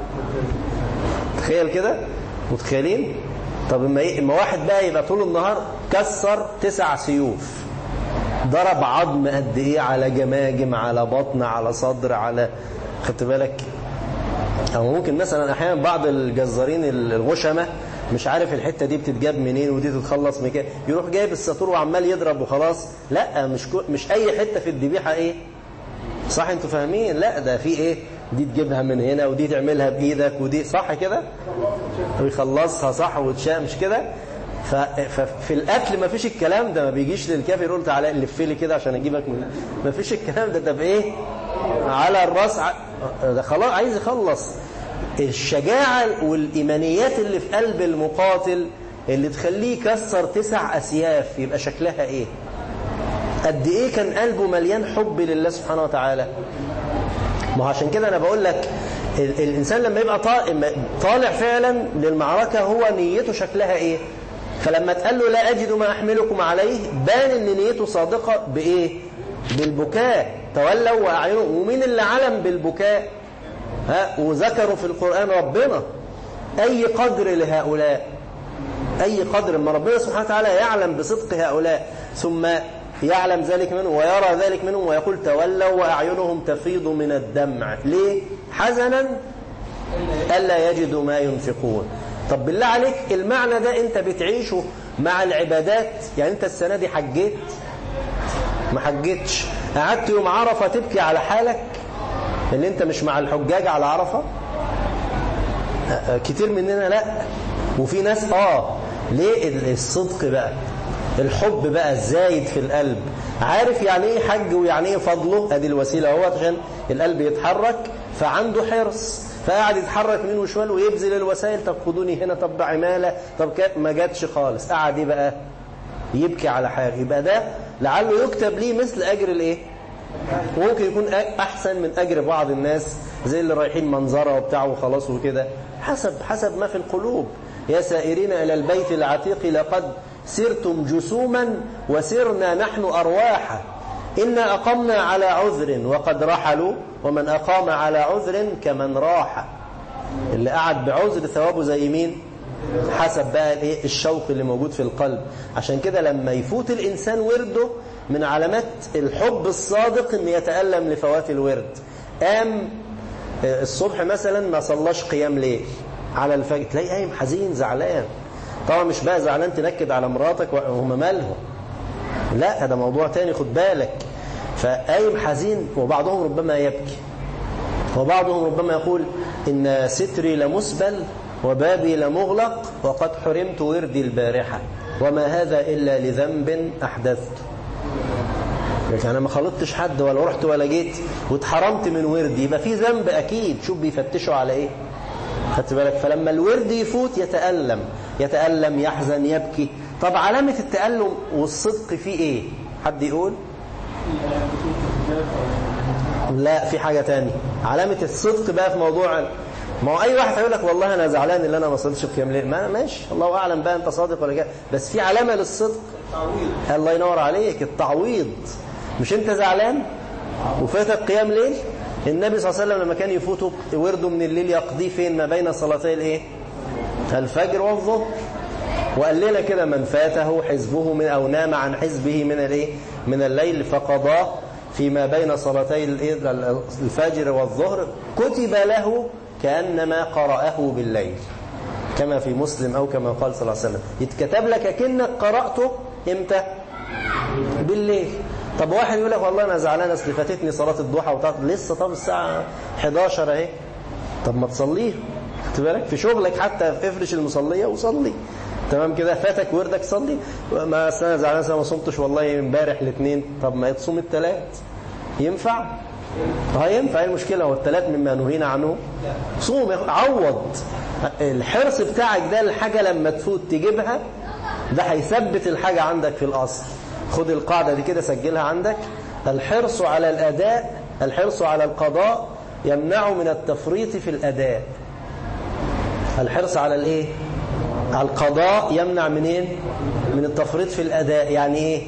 تخيل كده متخيلين طب اما ايه اما واحد بقى يبقى طول النهار كسر تسع سيوف ضرب عظم قد ايه على جماجم على بطن على صدر على خدت بالك او ممكن مثلا احيانا بعض الجزارين الغشمه مش عارف الحته دي بتتجاب منين ودي تتخلص من كده يروح جايب الساطور وعمال يضرب وخلاص لا مش كو مش اي حته في الذبيحه ايه صح انتوا فاهمين لا ده في ايه دي تجيبها من هنا ودي تعملها بايدك ودي صح كده ويخلصها صح وتشاء مش كده ففي الاكل ما فيش الكلام ده ما بيجيش للكافر يقول تعالى لف لي كده عشان اجيبك من ما فيش الكلام ده ده بايه على الراس ده خلاص عايز يخلص الشجاعة والإيمانيات اللي في قلب المقاتل اللي تخليه يكسر تسع أسياف يبقى شكلها إيه قد إيه كان قلبه مليان حب لله سبحانه وتعالى ما عشان كده أنا بقول لك الإنسان لما يبقى طالع فعلا للمعركة هو نيته شكلها إيه فلما تقال له لا أجد ما أحملكم عليه بان إن نيته صادقة بإيه بالبكاء تولوا وأعينهم ومين اللي علم بالبكاء ها وذكروا في القرآن ربنا أي قدر لهؤلاء أي قدر ما ربنا سبحانه وتعالى يعلم بصدق هؤلاء ثم يعلم ذلك منهم ويرى ذلك منهم ويقول تولوا وأعينهم تفيض من الدمع ليه؟ حزنا ألا يجدوا ما ينفقون طب بالله عليك المعنى ده أنت بتعيشه مع العبادات يعني أنت السنة دي حجيت ما حجيتش قعدت يوم عرفة تبكي على حالك اللي انت مش مع الحجاج على عرفة كتير مننا لا وفي ناس اه ليه الصدق بقى الحب بقى الزايد في القلب عارف يعني ايه حج ويعني ايه فضله ادي الوسيله اهو عشان القلب يتحرك فعنده حرص فقعد يتحرك يمين وشمال ويبذل الوسائل طب خدوني هنا طب ده عماله طب ما جاتش خالص قعد ايه بقى يبكي على حاجه يبقى ده لعله يكتب ليه مثل اجر الايه وممكن يكون احسن من اجر بعض الناس زي اللي رايحين منظره وبتاع وخلاص وكده حسب حسب ما في القلوب يا سائرين الى البيت العتيق لقد سرتم جسوما وسرنا نحن ارواحا إنا أقمنا على عذر وقد رحلوا ومن أقام على عذر كمن راح اللي قعد بعذر ثوابه زي مين حسب بقى الايه الشوق اللي موجود في القلب عشان كده لما يفوت الإنسان ورده من علامات الحب الصادق ان يتألم لفوات الورد قام الصبح مثلا ما صلاش قيام ليل على الفجر تلاقي قايم حزين زعلان طبعا مش بقى زعلان تنكد على مراتك وهم مالهم لا هذا موضوع تاني خد بالك فقايم حزين وبعضهم ربما يبكي وبعضهم ربما يقول إن ستري لمسبل وبابي لمغلق وقد حرمت وردي البارحة وما هذا إلا لذنب أحدثت لكن أنا ما خلطتش حد ولا رحت ولا جيت واتحرمت من وردي يبقى في ذنب أكيد شوف بيفتشوا على إيه خدت بالك فلما الورد يفوت يتألم يتألم يحزن يبكي طب علامة التألم والصدق فيه ايه حد يقول لا في حاجة تانية علامة الصدق بقى في موضوع ما هو اي واحد هيقول لك والله انا زعلان ان انا ما صليتش قيام ليل ما ماشي الله اعلم بقى انت صادق ولا جاي بس في علامة للصدق الله ينور عليك التعويض مش انت زعلان وفاتك قيام ليل النبي صلى الله عليه وسلم لما كان يفوته ورده من الليل يقضيه فين ما بين صلاتي الايه الفجر والظهر وقال لنا كده من فاته حزبه من أو نام عن حزبه من الايه من الليل فقضاه فيما بين صلاتي الفجر والظهر كتب له كأنما قرأه بالليل كما في مسلم أو كما قال صلى الله عليه وسلم يتكتب لك كأنك قرأته امتى بالليل طب واحد يقول لك والله أنا زعلان أصل فاتتني صلاة الضحى وطاق لسه طب الساعة 11 اهي طب ما تصليه خد بالك في شغلك حتى افرش المصلية وصلي تمام كده فاتك وردك صلي ما انا زعلان ما صمتش والله امبارح الاثنين طب ما تصوم الثلاث ينفع اه ينفع ايه المشكله هو الثلاث مما نهينا عنه صوم عوض الحرص بتاعك ده الحاجه لما تفوت تجيبها ده هيثبت الحاجه عندك في الاصل خد القاعده دي كده سجلها عندك الحرص على الاداء الحرص على القضاء يمنع من التفريط في الاداء الحرص على الايه على القضاء يمنع منين من التفريط في الأداء يعني إيه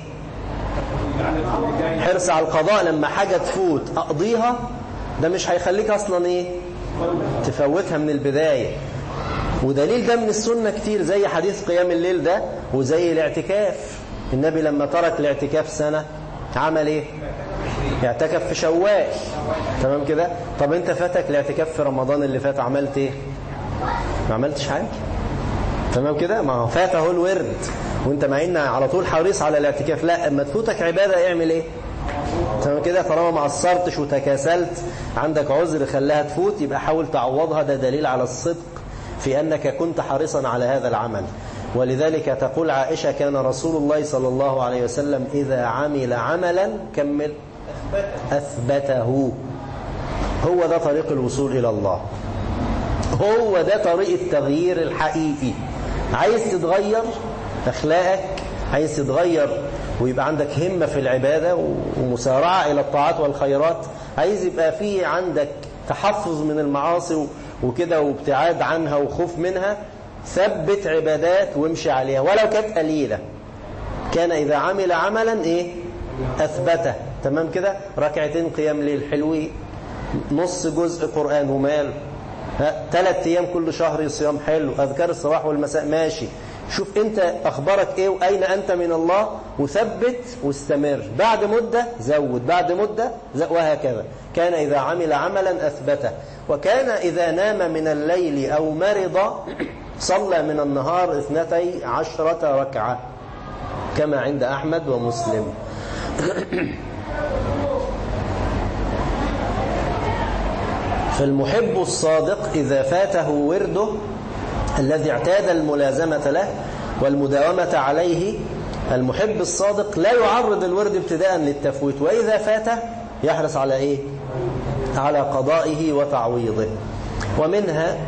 حرص على القضاء لما حاجة تفوت أقضيها ده مش هيخليك أصلا إيه تفوتها من البداية ودليل ده من السنة كتير زي حديث قيام الليل ده وزي الاعتكاف النبي لما ترك الاعتكاف سنة عمل ايه اعتكف في شوال تمام كده طب انت فاتك الاعتكاف في رمضان اللي فات عملت ايه ما عملتش حاجة تمام كده ما هو فات اهو الورد وانت مع ان على طول حريص على الاعتكاف لا اما تفوتك عباده اعمل ايه تمام كده طالما ما قصرتش وتكاسلت عندك عذر خلاها تفوت يبقى حاول تعوضها ده دليل على الصدق في انك كنت حريصا على هذا العمل ولذلك تقول عائشة كان رسول الله صلى الله عليه وسلم إذا عمل عملا كمل أثبته هو ده طريق الوصول إلى الله هو ده طريق التغيير الحقيقي عايز تتغير أخلاقك عايز تتغير ويبقى عندك همة في العبادة ومسارعة إلى الطاعات والخيرات عايز يبقى في عندك تحفظ من المعاصي وكده وابتعاد عنها وخوف منها ثبت عبادات وامشي عليها ولو كانت قليلة كان إذا عمل عملا إيه أثبته تمام كده ركعتين قيام ليل حلوين نص جزء قرآن ومال ثلاث أيام كل شهر صيام حلو أذكار الصباح والمساء ماشي شوف انت اخبارك ايه واين انت من الله وثبت واستمر بعد مدة زود بعد مدة وهكذا كان اذا عمل عملا اثبته وكان اذا نام من الليل او مرض صلى من النهار اثنتي عشرة ركعة كما عند احمد ومسلم فالمحب الصادق إذا فاته ورده الذي اعتاد الملازمة له والمداومة عليه المحب الصادق لا يعرض الورد ابتداء للتفويت وإذا فاته يحرص على إيه على قضائه وتعويضه ومنها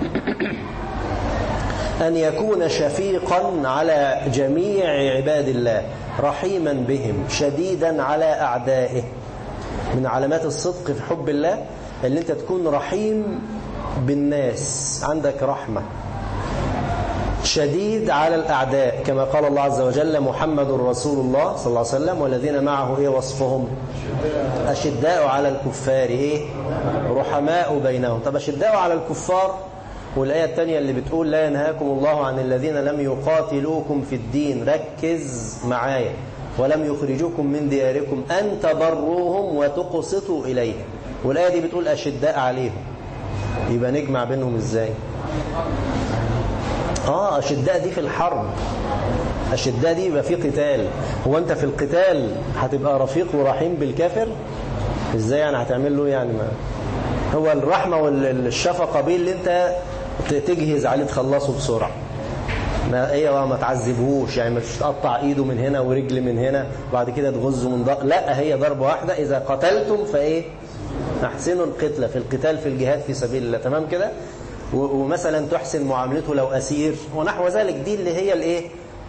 أن يكون شفيقا على جميع عباد الله رحيما بهم شديدا على أعدائه من علامات الصدق في حب الله اللي انت تكون رحيم بالناس عندك رحمة شديد على الأعداء كما قال الله عز وجل محمد رسول الله صلى الله عليه وسلم والذين معه إيه وصفهم أشداء على الكفار إيه رحماء بينهم طب أشداء على الكفار والآية الثانية اللي بتقول لا ينهاكم الله عن الذين لم يقاتلوكم في الدين ركز معايا ولم يخرجوكم من دياركم أن تبروهم وتقسطوا إليهم والآية دي بتقول أشداء عليهم يبقى نجمع بينهم إزاي آه أشداء دي في الحرب أشداء دي يبقى في قتال هو أنت في القتال هتبقى رفيق ورحيم بالكافر إزاي يعني هتعمل له يعني ما هو الرحمة والشفقة بيه اللي أنت تجهز عليه تخلصه بسرعة ما ايه ما تعذبهوش يعني مش تقطع ايده من هنا ورجل من هنا وبعد كده تغزه من ضغط لا هي ضربة واحدة إذا قتلتم فإيه أحسنوا القتلة في القتال في الجهاد في سبيل الله تمام كده ومثلا تحسن معاملته لو أسير ونحو ذلك دي اللي هي الايه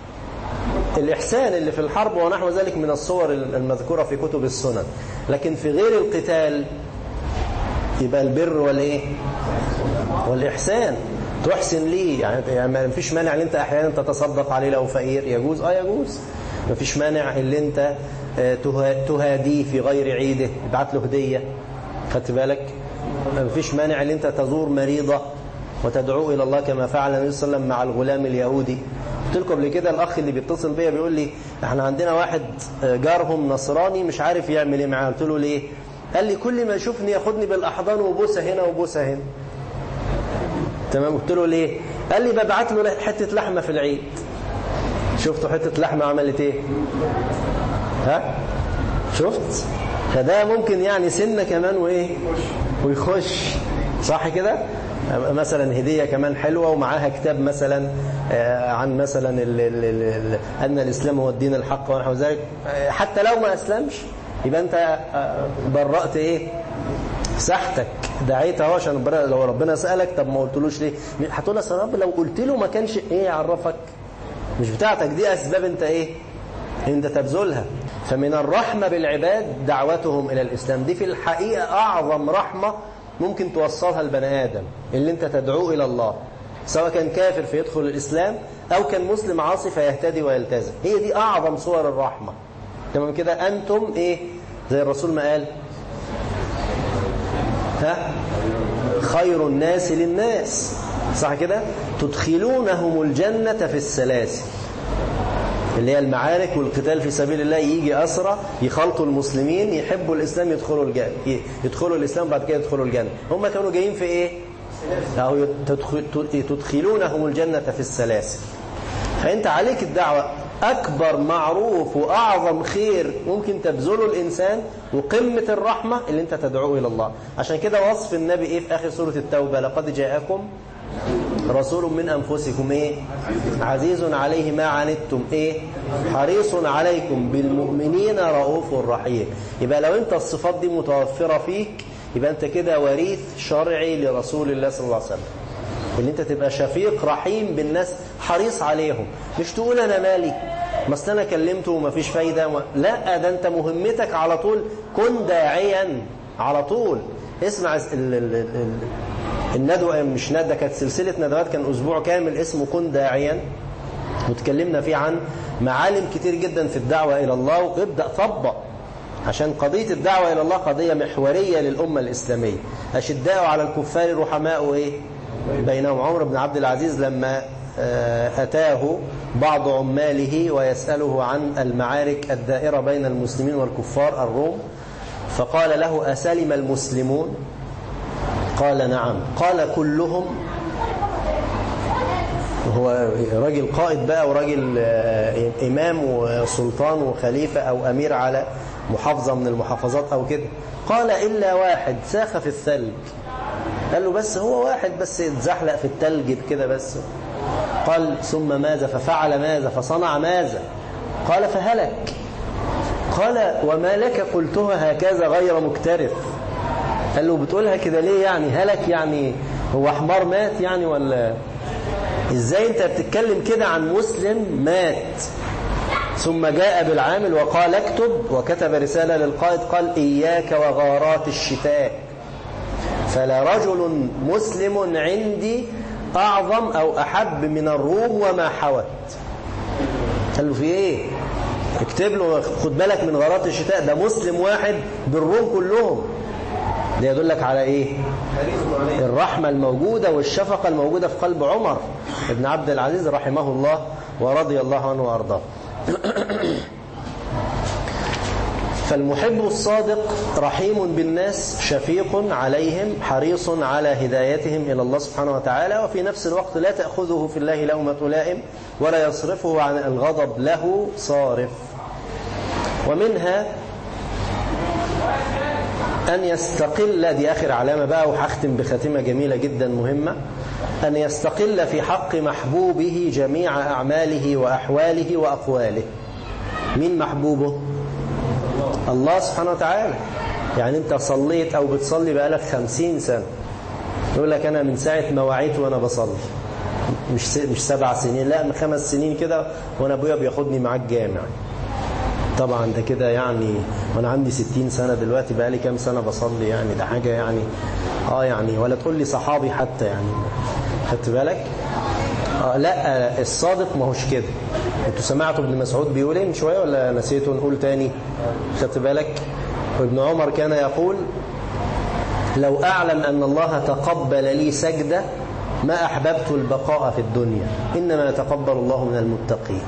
الإحسان اللي في الحرب ونحو ذلك من الصور المذكورة في كتب السنن لكن في غير القتال يبقى البر والايه والإحسان تحسن ليه يعني ما فيش مانع ان انت احيانا تتصدق عليه لو فقير يجوز اه يجوز ما فيش مانع ان انت تهاديه في غير عيده ابعت له هديه خدت بالك ما فيش مانع ان انت تزور مريضه وتدعو الى الله كما فعل النبي صلى الله عليه وسلم مع الغلام اليهودي قلت لكم قبل كده الاخ اللي بيتصل بيا بيقول لي احنا عندنا واحد جارهم نصراني مش عارف يعمل ايه معاه قلت له ليه قال لي كل ما يشوفني ياخدني بالاحضان وبوسه هنا وبوسه هنا تمام قلت له ليه قال لي ببعت له حته لحمه في العيد شفتوا حته لحمه عملت ايه ها شفت فده ممكن يعني سنه كمان وايه ويخش صح كده مثلا هديه كمان حلوه ومعاها كتاب مثلا عن مثلا ال ال ال ان الاسلام هو الدين الحق ونحو ذلك حتى لو ما اسلمش يبقى انت برأت ايه ساحتك دعيت اهو عشان لو ربنا سألك طب ما قلتلوش ليه هتقول يا رب لو قلت له ما كانش ايه يعرفك مش بتاعتك دي اسباب انت ايه انت تبذلها فمن الرحمة بالعباد دعوتهم الى الاسلام دي في الحقيقة اعظم رحمة ممكن توصلها البني ادم اللي انت تدعوه الى الله سواء كان كافر فيدخل الاسلام او كان مسلم عاصي فيهتدي ويلتزم هي دي اعظم صور الرحمة تمام كده انتم ايه زي الرسول ما قال ها خير الناس للناس صح كده تدخلونهم الجنة في السلاسل اللي هي المعارك والقتال في سبيل الله يجي أسرى يخلطوا المسلمين يحبوا الإسلام يدخلوا الجنة يدخلوا الإسلام بعد كده يدخلوا الجنة هم كانوا جايين في إيه أو تدخلونهم الجنة في السلاسل فأنت عليك الدعوة أكبر معروف وأعظم خير ممكن تبذله الإنسان وقمة الرحمة اللي أنت تدعوه إلى الله عشان كده وصف النبي إيه في آخر سورة التوبة لقد جاءكم رسول من أنفسكم إيه عزيز عليه ما عنتم إيه حريص عليكم بالمؤمنين رؤوف رحيم يبقى لو أنت الصفات دي متوفرة فيك يبقى أنت كده وريث شرعي لرسول الله صلى الله عليه وسلم اللي انت تبقى شفيق رحيم بالناس حريص عليهم مش تقول انا مالي ما اصل انا كلمته ومفيش فايده و... لا ده انت مهمتك على طول كن داعيا على طول اسمع ال... ال... ال... الندوه مش ندوه كانت سلسله ندوات كان اسبوع كامل اسمه كن داعيا وتكلمنا فيه عن معالم كتير جدا في الدعوه الى الله وابدا طبق عشان قضيه الدعوه الى الله قضيه محوريه للامه الاسلاميه اشداء على الكفار رحماء ايه بينهم عمر بن عبد العزيز لما أتاه بعض عماله ويسأله عن المعارك الدائرة بين المسلمين والكفار الروم فقال له أسلم المسلمون قال نعم قال كلهم هو راجل قائد بقى وراجل إمام وسلطان وخليفة أو أمير على محافظة من المحافظات أو كده قال إلا واحد ساخ في الثلج قال له بس هو واحد بس اتزحلق في التلج كده بس قال ثم ماذا ففعل ماذا فصنع ماذا قال فهلك قال وما لك قلتها هكذا غير مكترث قال له بتقولها كده ليه يعني هلك يعني هو حمار مات يعني ولا ازاي انت بتتكلم كده عن مسلم مات ثم جاء بالعامل وقال اكتب وكتب رسالة للقائد قال إياك وغارات الشتاء فلا رجل مسلم عندي أعظم أو أحب من الروم وما حوت قال له في إيه اكتب له خد بالك من غارات الشتاء ده مسلم واحد بالروم كلهم ده يدلك على إيه الرحمة الموجودة والشفقة الموجودة في قلب عمر ابن عبد العزيز رحمه الله ورضي الله عنه وأرضاه فالمحب الصادق رحيم بالناس شفيق عليهم حريص على هدايتهم إلى الله سبحانه وتعالى وفي نفس الوقت لا تأخذه في الله لومة لائم ولا يصرفه عن الغضب له صارف ومنها أن يستقل دي آخر علامة بقى وهختم بخاتمة جميلة جدا مهمة أن يستقل في حق محبوبه جميع أعماله وأحواله وأقواله مين محبوبه؟ الله سبحانه وتعالى يعني أنت صليت أو بتصلي بقالك خمسين سنة يقول لك أنا من ساعة ما وعيت وأنا بصلي مش مش سبع سنين لا من خمس سنين كده وأنا أبويا بياخدني معاه الجامع طبعا ده كده يعني وانا عندي 60 سنة دلوقتي بقى لي كام سنة بصلي يعني ده حاجة يعني اه يعني ولا تقول لي صحابي حتى يعني خدت بالك آه لا الصادق ما هوش كده انتوا سمعتوا ابن مسعود بيقول ايه من شويه ولا نسيتوا نقول تاني خدت بالك وابن عمر كان يقول لو اعلم ان الله تقبل لي سجده ما احببت البقاء في الدنيا انما يتقبل الله من المتقين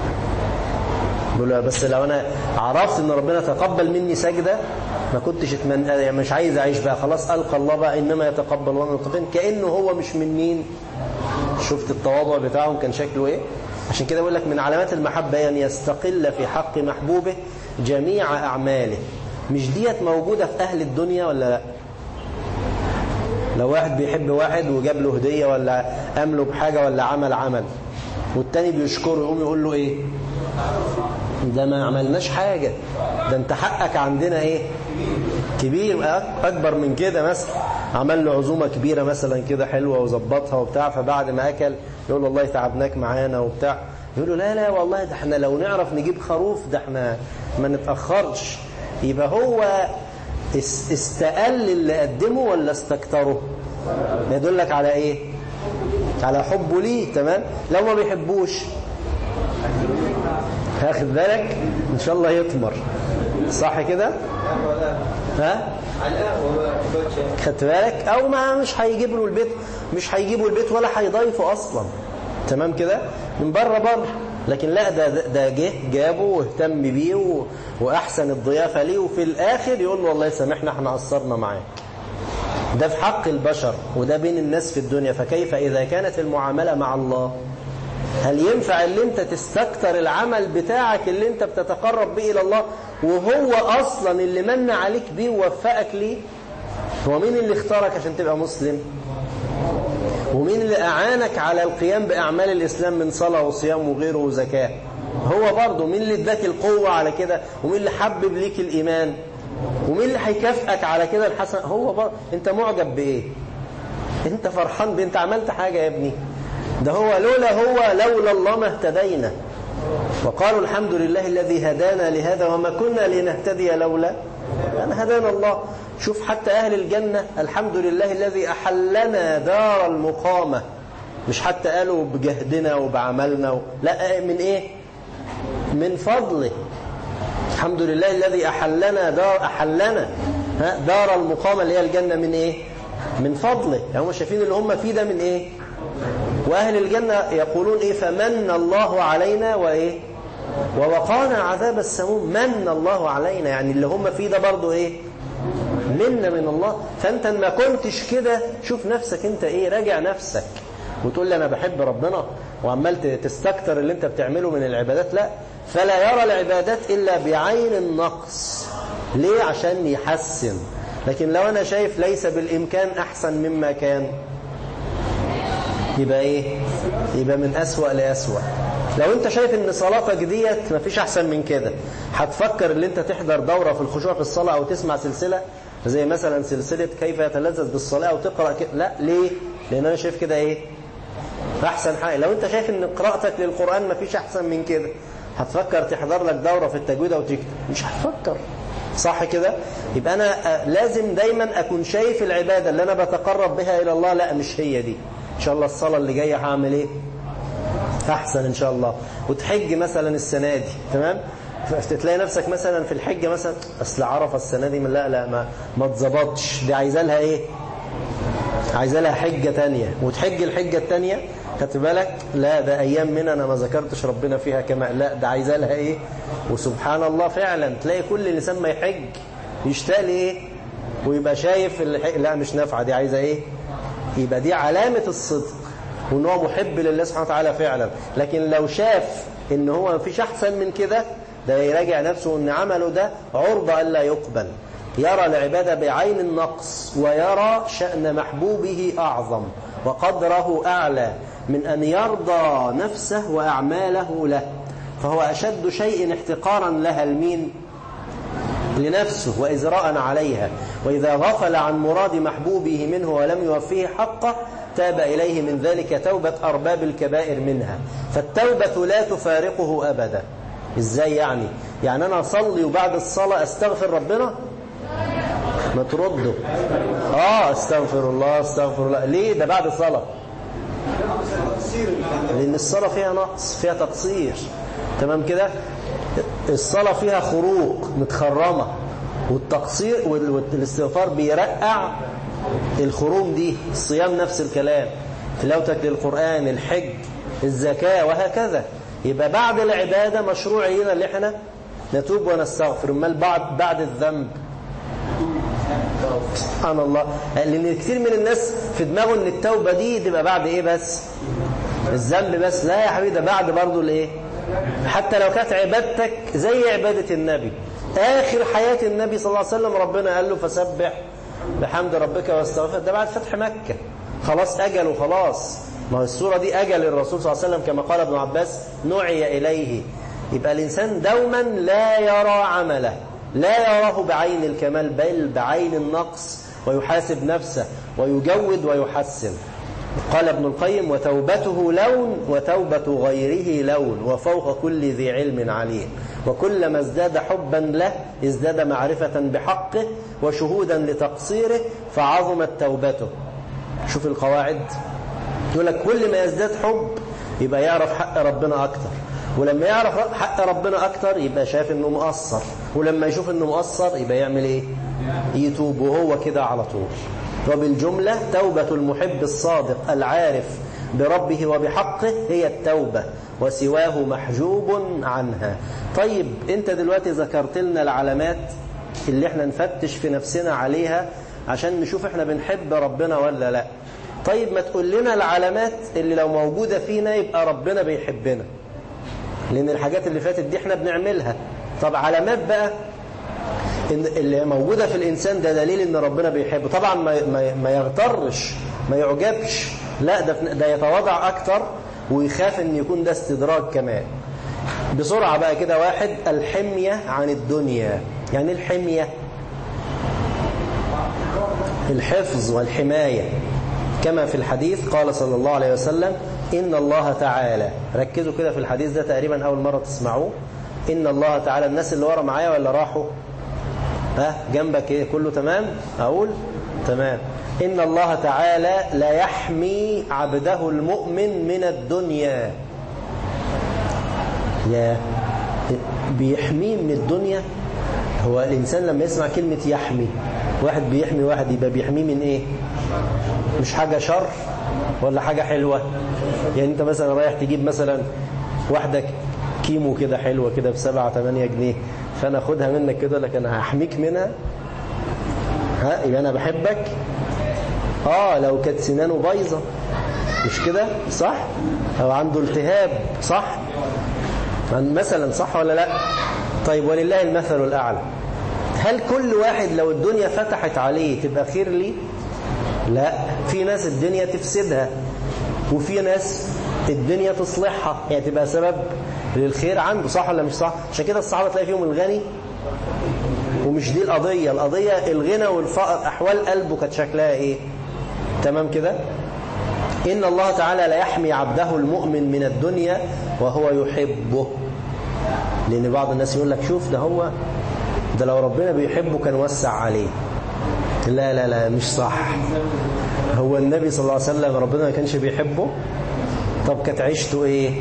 بيقول بس لو انا عرفت ان ربنا تقبل مني سجده ما كنتش اتمنى يعني مش عايز اعيش بقى خلاص القى الله بقى انما يتقبل الله من المتقين كانه هو مش من مين شفت التواضع بتاعهم كان شكله ايه عشان كده بقول لك من علامات المحبه ان يستقل في حق محبوبه جميع اعماله مش ديت موجوده في اهل الدنيا ولا لا لو واحد بيحب واحد وجاب له هديه ولا قام له بحاجه ولا عمل عمل والتاني بيشكره يقوم يقول له ايه ده ما عملناش حاجة ده انت حقك عندنا ايه كبير اكبر من كده مثلا عمل له عزومة كبيرة مثلا كده حلوة وظبطها وبتاع فبعد ما اكل يقول والله تعبناك معانا وبتاع يقول له لا لا والله ده احنا لو نعرف نجيب خروف ده احنا ما نتأخرش يبقى هو استقل اللي قدمه ولا استكتره يدلك على ايه على حبه ليه تمام لو ما بيحبوش هاخد بالك ان شاء الله يطمر صح كده ها خدت بالك او ما مش هيجيب له البيت مش هيجيبه البيت ولا هيضيفه اصلا تمام كده من بره بره لكن لا ده ده جه جابه واهتم بيه و... واحسن الضيافه ليه وفي الاخر يقول له والله سامحنا احنا قصرنا معاك ده في حق البشر وده بين الناس في الدنيا فكيف اذا كانت المعامله مع الله هل ينفع اللي انت تستكتر العمل بتاعك اللي انت بتتقرب به الى الله وهو اصلا اللي من عليك بيه ووفقك ليه هو مين اللي اختارك عشان تبقى مسلم ومين اللي اعانك على القيام باعمال الاسلام من صلاة وصيام وغيره وزكاة هو برضه مين اللي اداك القوة على كده ومين اللي حبب ليك الايمان ومين اللي هيكافئك على كده الحسن هو برضه انت معجب بايه انت فرحان بيه انت عملت حاجة يا ابني ده هو لولا هو لولا الله ما اهتدينا وقالوا الحمد لله الذي هدانا لهذا وما كنا لنهتدي لولا أن هدانا الله شوف حتى أهل الجنة الحمد لله الذي أحلنا دار المقامة مش حتى قالوا بجهدنا وبعملنا و... لا من إيه من فضله الحمد لله الذي أحلنا دار أحلنا دار المقامة اللي هي الجنة من إيه من فضله يعني هم شايفين اللي هم فيه ده من إيه وأهل الجنة يقولون إيه فمن الله علينا وإيه ووقانا عذاب السموم من الله علينا يعني اللي هم فيه ده برضو إيه منا من الله فأنت ما كنتش كده شوف نفسك أنت إيه راجع نفسك وتقول لي أنا بحب ربنا وعمال تستكتر اللي أنت بتعمله من العبادات لا فلا يرى العبادات إلا بعين النقص ليه عشان يحسن لكن لو أنا شايف ليس بالإمكان أحسن مما كان يبقى ايه يبقى من أسوأ لأسوأ لو انت شايف ان صلاتك ديت مفيش احسن من كده هتفكر ان انت تحضر دورة في الخشوع في الصلاة او تسمع سلسلة زي مثلا سلسلة كيف يتلذذ بالصلاة او تقرأ كده لا ليه لان انا شايف كده ايه احسن حاجه لو انت شايف ان قراءتك للقران مفيش احسن من كده هتفكر تحضر لك دوره في التجويد او تكتب مش هتفكر صح كده يبقى انا لازم دايما اكون شايف العباده اللي انا بتقرب بها الى الله لا مش هي دي ان شاء الله الصلاه اللي جايه هعمل ايه احسن ان شاء الله وتحج مثلا السنه دي تمام فتلاقي نفسك مثلا في الحجه مثلا اصل عرفه السنه دي لا لا ما ما اتظبطش دي عايزه لها ايه عايزه لها حجه ثانيه وتحج الحجه الثانيه خدت بالك لا ده ايام من انا ما ذكرتش ربنا فيها كما لا ده عايزه لها ايه وسبحان الله فعلا تلاقي كل انسان ما يحج يشتاق لايه ويبقى شايف لا مش نافعه دي عايزه ايه يبقى دي علامه الصدق وان هو محب لله سبحانه وتعالى فعلا لكن لو شاف ان هو مفيش احسن من كده ده يراجع نفسه ان عمله ده عرضة الا يقبل يرى العبادة بعين النقص ويرى شأن محبوبه أعظم وقدره أعلى من أن يرضى نفسه وأعماله له فهو أشد شيء احتقارا لها المين لنفسه وإزراء عليها وإذا غفل عن مراد محبوبه منه ولم يوفيه حقه تاب إليه من ذلك توبة أرباب الكبائر منها فالتوبة لا تفارقه أبدا إزاي يعني يعني أنا أصلي وبعد الصلاة أستغفر ربنا ما ترده آه أستغفر الله أستغفر الله ليه ده بعد الصلاة لأن الصلاة فيها نقص فيها تقصير تمام كده الصلاة فيها خروق متخرمة والتقصير والاستغفار بيرقع الخروم دي الصيام نفس الكلام تلاوتك للقرآن الحج الزكاة وهكذا يبقى بعد العبادة مشروع لنا اللي احنا نتوب ونستغفر امال بعد بعد الذنب سبحان الله لان كتير من الناس في دماغه ان التوبة دي تبقى بعد ايه بس الذنب بس لا يا حبيبي ده بعد برضه الايه حتى لو كانت عبادتك زي عبادة النبي آخر حياة النبي صلى الله عليه وسلم ربنا قال له فسبح بحمد ربك واستغفر ده بعد فتح مكة خلاص أجل وخلاص ما هو السورة دي أجل الرسول صلى الله عليه وسلم كما قال ابن عباس نعي إليه يبقى الإنسان دوما لا يرى عمله لا يراه بعين الكمال بل بعين النقص ويحاسب نفسه ويجود ويحسن قال ابن القيم وتوبته لون وتوبة غيره لون وفوق كل ذي علم عليم وكلما ازداد حبا له ازداد معرفة بحقه وشهودا لتقصيره فعظمت توبته شوف القواعد يقول لك كل ما يزداد حب يبقى يعرف حق ربنا أكتر ولما يعرف حق ربنا أكتر يبقى شايف أنه مقصر ولما يشوف أنه مقصر يبقى يعمل إيه يتوب وهو كده على طول وبالجملة توبة المحب الصادق العارف بربه وبحقه هي التوبة وسواه محجوب عنها طيب انت دلوقتي ذكرت لنا العلامات اللي احنا نفتش في نفسنا عليها عشان نشوف احنا بنحب ربنا ولا لا طيب ما تقول لنا العلامات اللي لو موجودة فينا يبقى ربنا بيحبنا لان الحاجات اللي فاتت دي احنا بنعملها طب علامات بقى إن اللي موجودة في الإنسان ده دليل إن ربنا بيحبه طبعا ما, ما, ما يغترش ما يعجبش لا ده, ده يتواضع أكتر ويخاف إن يكون ده استدراج كمان بسرعة بقى كده واحد الحمية عن الدنيا يعني الحمية الحفظ والحماية كما في الحديث قال صلى الله عليه وسلم إن الله تعالى ركزوا كده في الحديث ده تقريبا أول مرة تسمعوه إن الله تعالى الناس اللي ورا معايا ولا راحوا ها جنبك ايه كله تمام اقول تمام ان الله تعالى لا يحمي عبده المؤمن من الدنيا يا بيحميه من الدنيا هو الانسان لما يسمع كلمة يحمي واحد بيحمي واحد يبقى بيحميه من ايه مش حاجة شر ولا حاجة حلوة يعني انت مثلا رايح تجيب مثلا واحدة كيمو كده حلوة كده بسبعة تمانية جنيه فانا اخدها منك كده لكن هحميك منها ها يبقى انا بحبك اه لو كانت سنانه بايظه مش كده صح او عنده التهاب صح مثلا صح ولا لا طيب ولله المثل الاعلى هل كل واحد لو الدنيا فتحت عليه تبقى خير لي لا في ناس الدنيا تفسدها وفي ناس الدنيا تصلحها يعني تبقى سبب للخير عنده صح ولا مش صح عشان كده الصحابة تلاقي فيهم الغني ومش دي القضية القضية الغنى والفقر أحوال قلبه كانت شكلها إيه تمام كده إن الله تعالى لا يحمي عبده المؤمن من الدنيا وهو يحبه لأن بعض الناس يقول لك شوف ده هو ده لو ربنا بيحبه كان وسع عليه لا لا لا مش صح هو النبي صلى الله عليه وسلم ربنا ما كانش بيحبه طب كانت عيشته ايه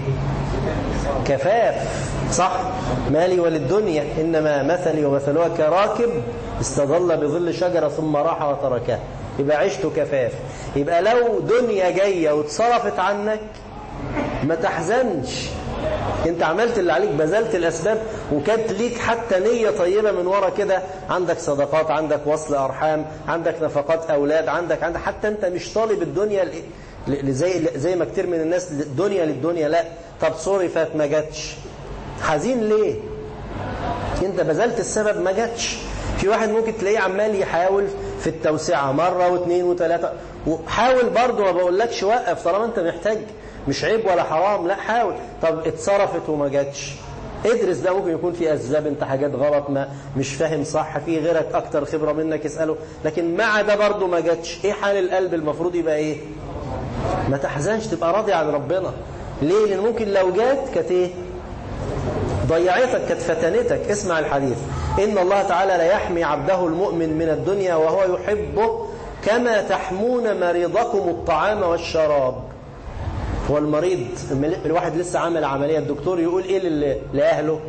كفاف صح مالي وللدنيا إنما مثلي ومثلها كراكب استظل بظل شجرة ثم راح وتركها يبقى عشته كفاف يبقى لو دنيا جاية واتصرفت عنك ما تحزنش انت عملت اللي عليك بذلت الأسباب وكانت ليك حتى نية طيبة من ورا كده عندك صدقات عندك وصل أرحام عندك نفقات أولاد عندك عندك حتى انت مش طالب الدنيا زي زي ما كتير من الناس الدنيا للدنيا لا طب صرفت ما جاتش حزين ليه انت بذلت السبب ما جاتش في واحد ممكن تلاقيه عمال يحاول في التوسعة مرة واثنين وثلاثة وحاول برضه ما بقولكش وقف طالما انت محتاج مش عيب ولا حرام لا حاول طب اتصرفت وما جاتش ادرس ده ممكن يكون في أسباب انت حاجات غلط ما مش فاهم صح في غيرك أكتر خبرة منك اسأله لكن مع ده برضه ما جاتش ايه حال القلب المفروض يبقى ايه ما تحزنش تبقى راضي عن ربنا ليه لان ممكن لو جات كانت ايه ضيعتك كانت فتنتك اسمع الحديث إن الله تعالى لا يحمي عبده المؤمن من الدنيا وهو يحبه كما تحمون مريضكم الطعام والشراب هو المريض الواحد لسه عامل عملية الدكتور يقول إيه لأهله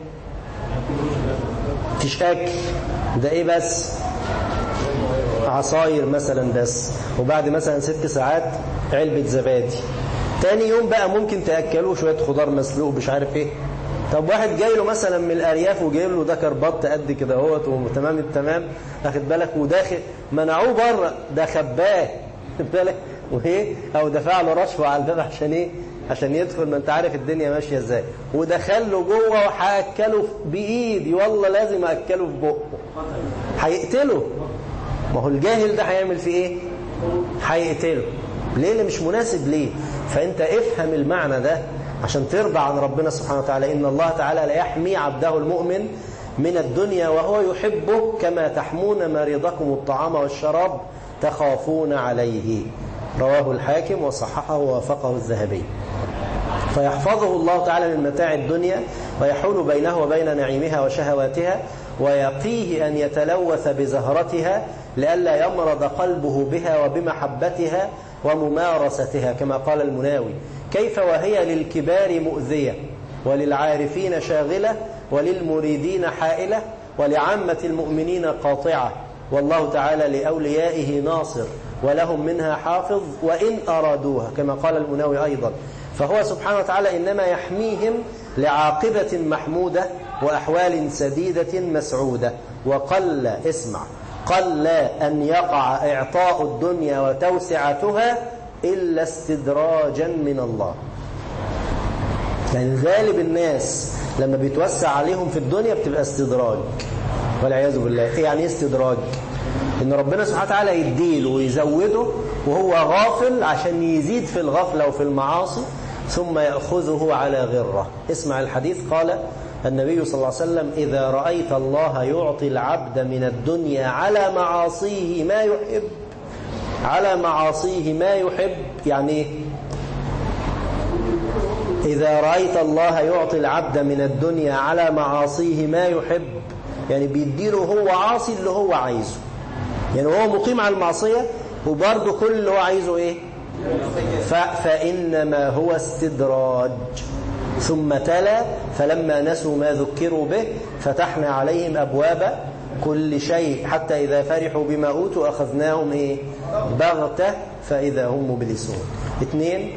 فيش أكل ده إيه بس عصاير مثلا بس وبعد مثلا ست ساعات علبة زبادي تاني يوم بقى ممكن تأكلوه شوية خضار مسلوق مش عارف ايه طب واحد جاي له مثلا من الأرياف وجايب له ده كربط قد كده اهوت وتمام التمام واخد بالك وداخل منعوه بره ده خباه بالك وايه او دفع له رشوه على الباب عشان ايه عشان يدخل ما انت عارف الدنيا ماشيه ازاي ودخل له جوه وهاكله بايدي والله لازم اكله في بقه هيقتله ما هو الجاهل ده هيعمل فيه ايه هيقتله ليه اللي مش مناسب ليه فانت افهم المعنى ده عشان ترضى عن ربنا سبحانه وتعالى إن الله تعالى لا يحمي عبده المؤمن من الدنيا وهو يحبه كما تحمون مريضكم الطعام والشراب تخافون عليه رواه الحاكم وصححه ووافقه الذهبي فيحفظه الله تعالى من متاع الدنيا ويحول بينه وبين نعيمها وشهواتها ويقيه أن يتلوث بزهرتها لئلا يمرض قلبه بها وبمحبتها وممارستها كما قال المناوي كيف وهي للكبار مؤذية وللعارفين شاغلة وللمريدين حائلة ولعامة المؤمنين قاطعة والله تعالى لأوليائه ناصر ولهم منها حافظ وإن أرادوها كما قال المناوي أيضا فهو سبحانه وتعالى إنما يحميهم لعاقبة محمودة وأحوال سديدة مسعودة وقل اسمع قل أن يقع إعطاء الدنيا وتوسعتها إلا استدراجا من الله يعني غالب الناس لما بيتوسع عليهم في الدنيا بتبقى استدراج والعياذ بالله ايه يعني استدراج ان ربنا سبحانه وتعالى يديله ويزوده وهو غافل عشان يزيد في الغفلة وفي المعاصي ثم يأخذه على غرة اسمع الحديث قال النبي صلى الله عليه وسلم إذا رأيت الله يعطي العبد من الدنيا على معاصيه ما يحب على معاصيه ما يحب يعني ايه إذا رأيت الله يعطي العبد من الدنيا على معاصيه ما يحب يعني بيديله هو عاصي اللي هو عايزه يعني هو مقيم على المعصية وبرضه كل اللي هو عايزه ايه فإنما هو استدراج ثم تلا فلما نسوا ما ذكروا به فتحنا عليهم أبواب كل شيء حتى إذا فرحوا بما أوتوا أخذناهم إيه بغتة فإذا هم مبلسون اثنين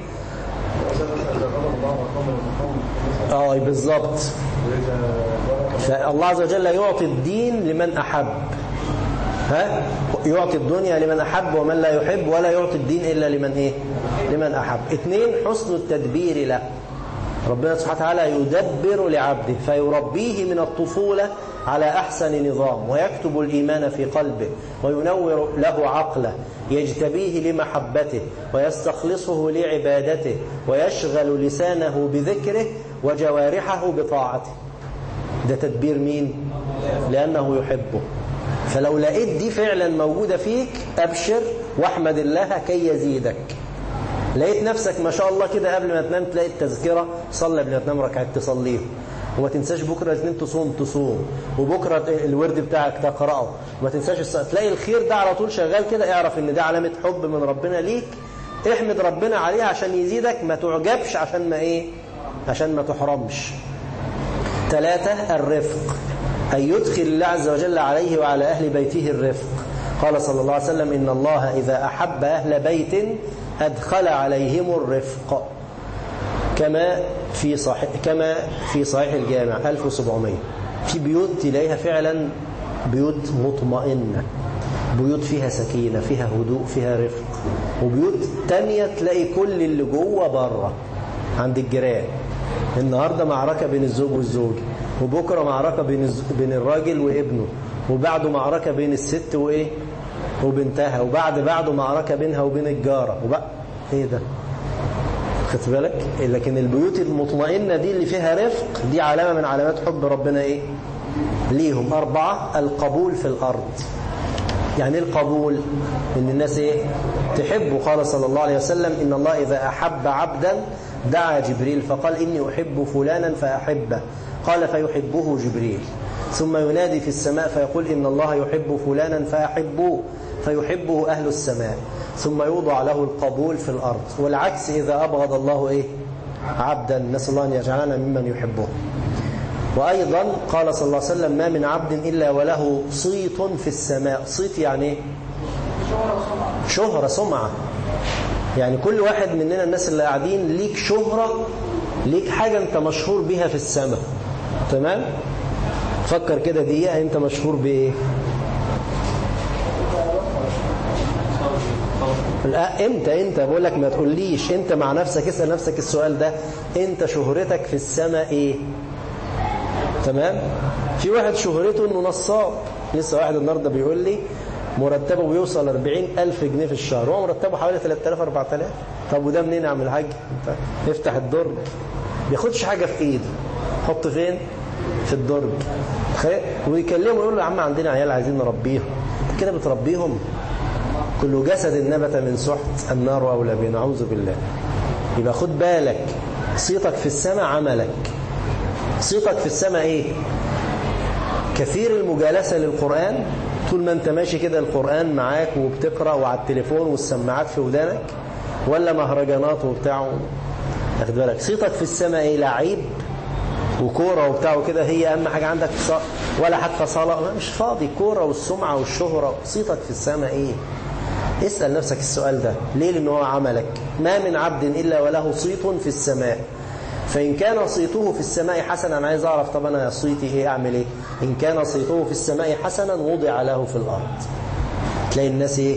اه بالظبط فالله عز وجل يعطي الدين لمن أحب ها يعطي الدنيا لمن أحب ومن لا يحب ولا يعطي الدين إلا لمن إيه لمن أحب اثنين حسن التدبير له ربنا سبحانه وتعالى يدبر لعبده فيربيه من الطفولة على أحسن نظام ويكتب الإيمان في قلبه وينور له عقله يجتبيه لمحبته ويستخلصه لعبادته ويشغل لسانه بذكره وجوارحه بطاعته ده تدبير مين؟ لأنه يحبه فلو لقيت دي فعلا موجودة فيك أبشر واحمد الله كي يزيدك لقيت نفسك ما شاء الله كده قبل ما تنام تلاقي التذكرة صلى قبل ما تنام ركعت تصليهم وما تنساش بكرة الاثنين تصوم تصوم وبكرة الورد بتاعك تقرأه وما تنساش الصلاة تلاقي الخير ده على طول شغال كده اعرف ان ده علامة حب من ربنا ليك احمد ربنا عليه عشان يزيدك ما تعجبش عشان ما ايه عشان ما تحرمش ثلاثة الرفق أن يدخل الله عز وجل عليه وعلى أهل بيته الرفق قال صلى الله عليه وسلم إن الله إذا أحب أهل بيت أدخل عليهم الرفق كما في صحيح كما في صحيح الجامع 1700 في بيوت تلاقيها فعلا بيوت مطمئنة بيوت فيها سكينة فيها هدوء فيها رفق وبيوت تانية تلاقي كل اللي جوه بره عند الجيران النهاردة معركة بين الزوج والزوج وبكرة معركة بين الز... بين الراجل وابنه وبعده معركة بين الست وإيه وبنتها وبعد بعده معركة بينها وبين الجارة وبقى إيه ده خدت بالك لكن البيوت المطمئنة دي اللي فيها رفق دي علامة من علامات حب ربنا إيه ليهم أربعة القبول في الأرض يعني القبول ان الناس ايه تحبه قال صلى الله عليه وسلم ان الله اذا احب عبدا دعا جبريل فقال اني احب فلانا فاحبه قال فيحبه جبريل ثم ينادي في السماء فيقول ان الله يحب فلانا فاحبوه فيحبه اهل السماء ثم يوضع له القبول في الارض والعكس اذا ابغض الله ايه عبدا نسال الله ان يجعلنا ممن يحبه وأيضا قال صلى الله عليه وسلم ما من عبد إلا وله صيت في السماء صيت يعني ايه شهرة سمعة يعني كل واحد مننا الناس اللي قاعدين ليك شهرة ليك حاجة انت مشهور بيها في السماء تمام فكر كده دقيقة انت مشهور بايه لا امتى انت بقول لك ما تقوليش انت مع نفسك اسأل نفسك السؤال ده انت شهرتك في السماء ايه تمام في واحد شهرته انه نصاب لسه واحد النهارده بيقول لي مرتبه بيوصل 40 ألف جنيه في الشهر هو مرتبه حوالي 3000 4000 طب وده منين يا عم الحاج افتح الدرج بياخدش حاجه في ايده حط فين في الدرج ويكلمه يقول له يا عم عندنا عيال عايزين نربيهم كده بتربيهم كل جسد نبت من سحت النار اولى به نعوذ بالله يبقى خد بالك صيتك في السماء عملك صيتك في السماء ايه كثير المجالسة للقرآن طول ما انت ماشي كده القرآن معاك وبتقرأ وعلى التليفون والسماعات في ودانك ولا مهرجانات وبتاع اخد بالك صيتك في السماء ايه لعيب وكورة وبتاع وكده هي اهم حاجة عندك ولا حتى صلاة مش فاضي كورة والسمعة والشهرة صيتك في السماء ايه اسأل نفسك السؤال ده ليه لأنه هو عملك ما من عبد إلا وله صيت في السماء فإن كان صيته في السماء حسنا أنا عايز أعرف طب أنا صيتي إيه أعمل إيه إن كان صيته في السماء حسنا وضع له في الأرض تلاقي الناس إيه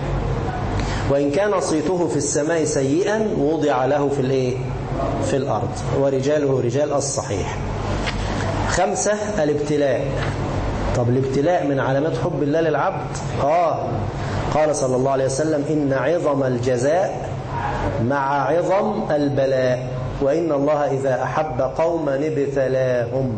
وإن كان صيته في السماء سيئا وضع له في الإيه في الأرض ورجاله رجال الصحيح خمسة الابتلاء طب الابتلاء من علامات حب الله للعبد آه قال صلى الله عليه وسلم إن عظم الجزاء مع عظم البلاء وإن الله إذا أحب قوما ابتلاهم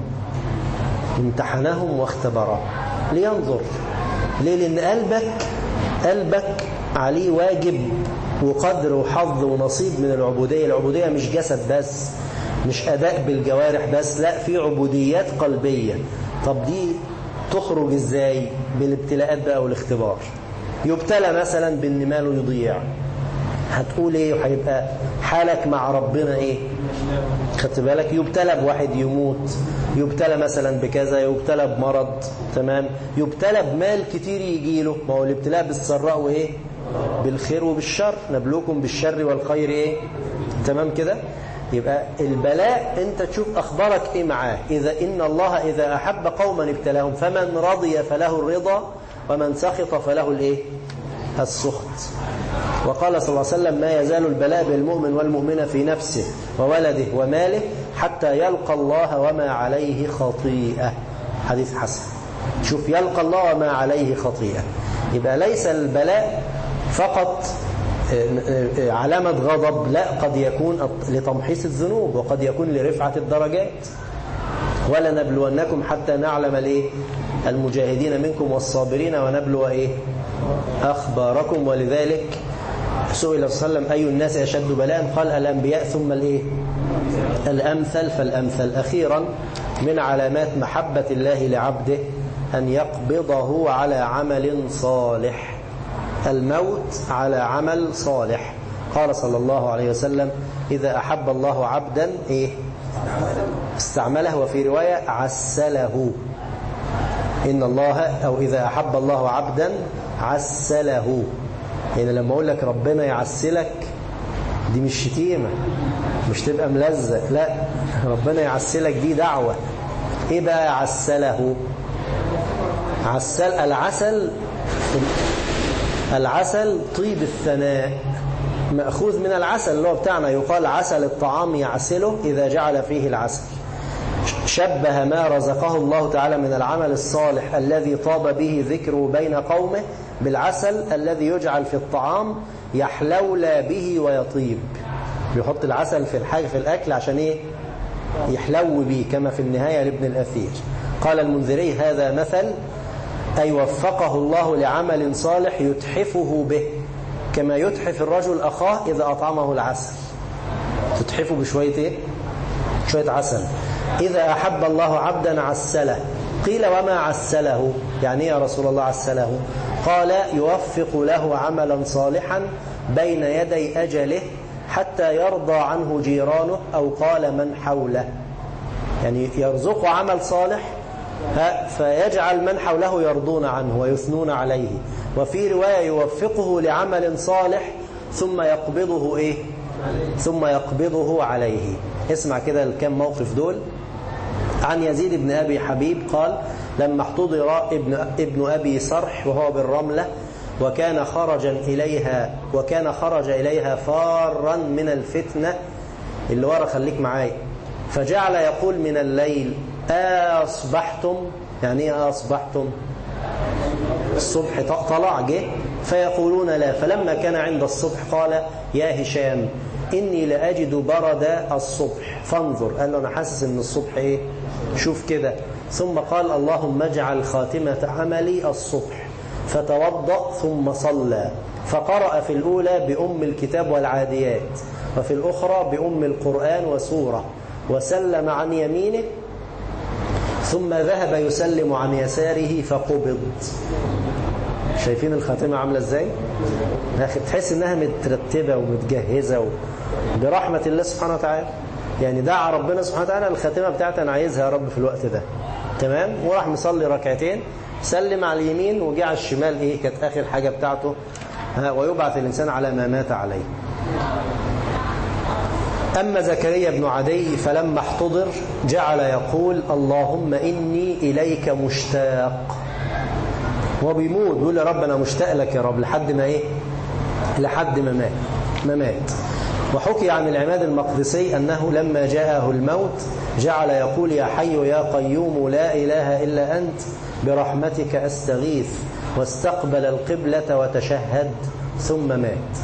امتحنهم واختبرهم لينظر ليه لأن قلبك قلبك عليه واجب وقدر وحظ ونصيب من العبودية العبودية مش جسد بس مش أداء بالجوارح بس لا في عبوديات قلبية طب دي تخرج ازاي بالابتلاءات بقى والاختبار يبتلى مثلا بان ماله يضيع هتقول ايه وهيبقى حالك مع ربنا ايه خدت بالك يبتلى بواحد يموت يبتلى مثلا بكذا يبتلى بمرض تمام يبتلى بمال كتير يجي له ما هو الابتلاء بالسراء وايه بالخير وبالشر نبلوكم بالشر والخير ايه تمام كده يبقى البلاء انت تشوف اخبارك ايه معاه اذا ان الله اذا احب قوما ابتلاهم فمن رضي فله الرضا ومن سخط فله الايه السخط وقال صلى الله عليه وسلم ما يزال البلاء بالمؤمن والمؤمنة في نفسه وولده وماله حتى يلقى الله وما عليه خطيئة حديث حسن شوف يلقى الله وما عليه خطيئة يبقى ليس البلاء فقط علامة غضب لا قد يكون لتمحيص الذنوب وقد يكون لرفعة الدرجات ولا نبلونكم حتى نعلم الايه المجاهدين منكم والصابرين ونبلو ايه أخباركم ولذلك سئل صلى الله عليه وسلم أي الناس أشد بلاء قال الأنبياء ثم الإيه الأمثل فالأمثل أخيرا من علامات محبة الله لعبده أن يقبضه على عمل صالح الموت على عمل صالح قال صلى الله عليه وسلم إذا أحب الله عبدا إيه استعمله وفي رواية عسله إن الله أو إذا أحب الله عبدا عسله يعني لما أقول لك ربنا يعسلك دي مش شتيمة مش تبقى ملزق لا ربنا يعسلك دي دعوة إيه بقى عسله عسل العسل العسل طيب الثناء مأخوذ من العسل اللي هو بتاعنا يقال عسل الطعام يعسله إذا جعل فيه العسل شبه ما رزقه الله تعالى من العمل الصالح الذي طاب به ذكره بين قومه بالعسل الذي يجعل في الطعام يحلولى به ويطيب بيحط العسل في الحاجة في الأكل عشان إيه يحلو به كما في النهاية لابن الأثير قال المنذري هذا مثل أي وفقه الله لعمل صالح يتحفه به كما يتحف الرجل أخاه إذا أطعمه العسل تتحفه بشوية إيه؟ شوية عسل إذا أحب الله عبدا عسله قيل وما عسله يعني يا رسول الله عسله قال يوفق له عملا صالحا بين يدي أجله حتى يرضى عنه جيرانه أو قال من حوله يعني يرزق عمل صالح فيجعل من حوله يرضون عنه ويثنون عليه وفي رواية يوفقه لعمل صالح ثم يقبضه إيه ثم يقبضه عليه اسمع كده الكم موقف دول عن يزيد بن أبي حبيب قال لما احتضر ابن, ابن أبي صرح وهو بالرملة وكان خرجا إليها وكان خرج إليها فارا من الفتنة اللي ورا خليك معايا فجعل يقول من الليل أصبحتم يعني ايه أصبحتم الصبح طلع جه فيقولون لا فلما كان عند الصبح قال يا هشام إني لأجد برد الصبح فانظر قال له أنا حاسس إن الصبح إيه شوف كده ثم قال اللهم اجعل خاتمة عملي الصبح فتوضأ ثم صلى فقرأ في الأولى بأم الكتاب والعاديات وفي الأخرى بأم القرآن وسورة وسلم عن يمينه ثم ذهب يسلم عن يساره فقبض شايفين الخاتمة عاملة ازاي تحس انها مترتبة ومتجهزة و... برحمة الله سبحانه وتعالى يعني دعا ربنا سبحانه وتعالى الخاتمة بتاعتي انا عايزها يا رب في الوقت ده تمام وراح مصلي ركعتين سلم على اليمين وجه على الشمال ايه كانت اخر حاجة بتاعته ويبعث الانسان على ما مات عليه أما زكريا بن عدي فلما احتضر جعل يقول اللهم إني إليك مشتاق وبيموت بيقول يا رب أنا مشتاق لك يا رب لحد ما إيه لحد ما مات ما مات وحكي عن العماد المقدسي أنه لما جاءه الموت جعل يقول يا حي يا قيوم لا إله إلا أنت برحمتك أستغيث واستقبل القبلة وتشهد ثم مات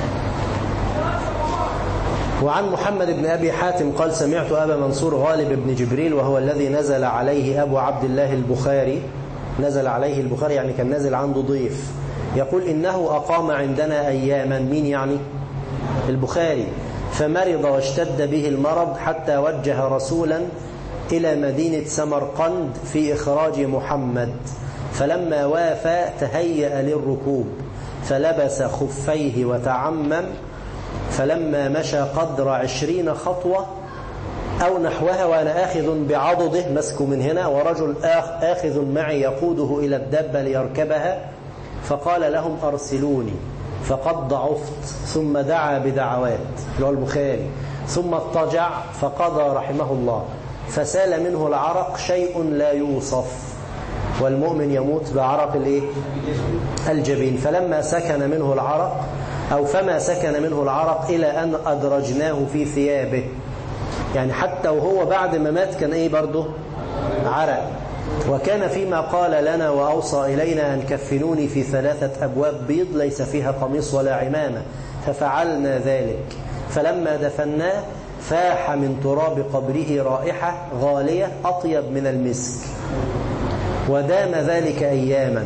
وعن محمد بن أبي حاتم قال سمعت أبا منصور غالب بن جبريل وهو الذي نزل عليه أبو عبد الله البخاري نزل عليه البخاري يعني كان نزل عنده ضيف يقول إنه أقام عندنا أياما مين يعني البخاري فمرض واشتد به المرض حتى وجه رسولا إلى مدينة سمرقند في إخراج محمد فلما وافى تهيأ للركوب فلبس خفيه وتعمم فلما مشى قدر عشرين خطوة أو نحوها وأنا آخذ بعضده مسك من هنا ورجل آخ آخذ معي يقوده إلى الدابة ليركبها فقال لهم أرسلوني فقد ضعفت ثم دعا بدعوات اللي هو البخاري ثم اضطجع فقضى رحمه الله فسال منه العرق شيء لا يوصف والمؤمن يموت بعرق الايه الجبين فلما سكن منه العرق أو فما سكن منه العرق إلى أن أدرجناه في ثيابه يعني حتى وهو بعد ما مات كان إيه برضه عرق وكان فيما قال لنا وأوصى إلينا أن كفنوني في ثلاثة أبواب بيض ليس فيها قميص ولا عمامة ففعلنا ذلك فلما دفناه فاح من تراب قبره رائحة غالية أطيب من المسك ودام ذلك أياما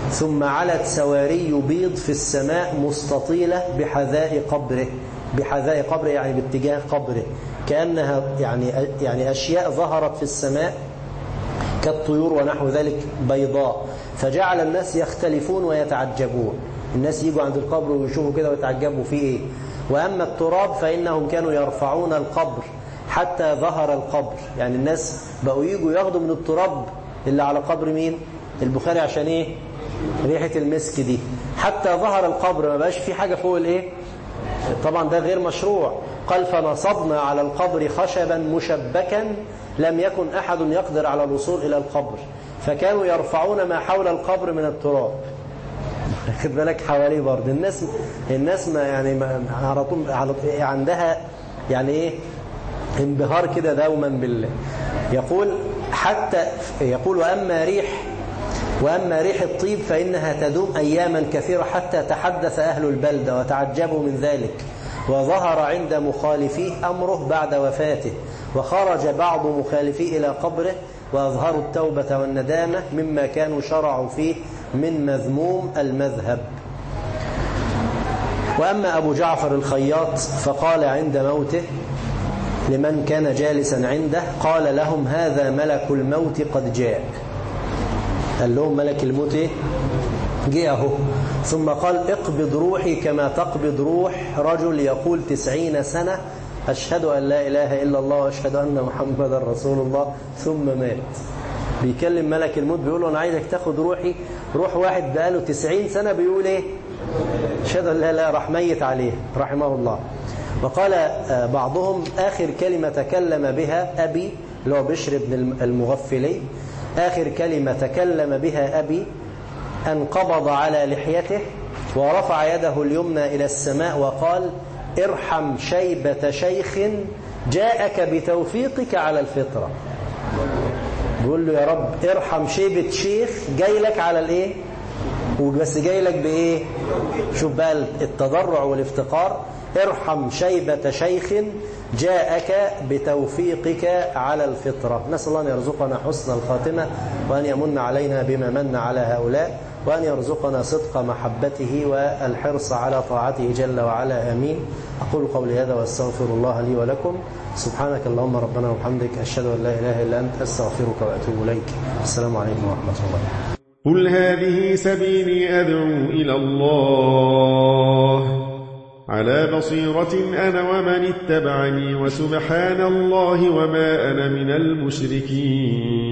ثم علت سواري بيض في السماء مستطيلة بحذاء قبره بحذاء قبره يعني باتجاه قبره كأنها يعني يعني أشياء ظهرت في السماء كالطيور ونحو ذلك بيضاء فجعل الناس يختلفون ويتعجبون الناس يجوا عند القبر ويشوفوا كده ويتعجبوا فيه ايه وأما التراب فإنهم كانوا يرفعون القبر حتى ظهر القبر يعني الناس بقوا يجوا ياخدوا من التراب اللي على قبر مين البخاري عشان ايه ريحة المسك دي حتى ظهر القبر ما بقاش في حاجة فوق الايه طبعا ده غير مشروع قال فنصبنا على القبر خشبا مشبكا لم يكن أحد يقدر على الوصول إلى القبر فكانوا يرفعون ما حول القبر من التراب خد بالك حواليه برضه الناس الناس ما يعني ما على طول عندها يعني ايه انبهار كده دوما بالله يقول حتى يقول واما ريح واما ريح الطيب فانها تدوم اياما كثيره حتى تحدث اهل البلده وتعجبوا من ذلك وظهر عند مخالفيه امره بعد وفاته وخرج بعض مخالفيه الى قبره واظهروا التوبه والندامه مما كانوا شرعوا فيه من مذموم المذهب وأما أبو جعفر الخياط فقال عند موته لمن كان جالسا عنده قال لهم هذا ملك الموت قد جاء قال لهم ملك الموت جاءه ثم قال اقبض روحي كما تقبض روح رجل يقول تسعين سنة أشهد أن لا إله إلا الله وأشهد أن محمد رسول الله ثم مات بيكلم ملك الموت بيقول له أنا عايزك تاخد روحي روح واحد بقاله تسعين سنة بيقول إيه أشهد أن لا إله راح ميت عليه رحمه الله وقال بعضهم آخر كلمة تكلم بها أبي اللي هو بشر بن المغفلي آخر كلمة تكلم بها أبي أن قبض على لحيته ورفع يده اليمنى إلى السماء وقال ارحم شيبة شيخ جاءك بتوفيقك على الفطرة بيقول له يا رب ارحم شيبة شيخ جاي لك على الايه وبس جاي لك بايه شوف بقى التضرع والافتقار ارحم شيبة شيخ جاءك بتوفيقك على الفطرة نسأل الله أن يرزقنا حسن الخاتمة وأن يمن علينا بما من على هؤلاء وأن يرزقنا صدق محبته والحرص على طاعته جل وعلا آمين أقول قولي هذا وأستغفر الله لي ولكم سبحانك اللهم ربنا وبحمدك أشهد أن لا إله إلا أنت أستغفرك وأتوب إليك السلام عليكم ورحمة الله قل هذه سبيلي أدعو إلى الله على بصيرة أنا ومن اتبعني وسبحان الله وما أنا من المشركين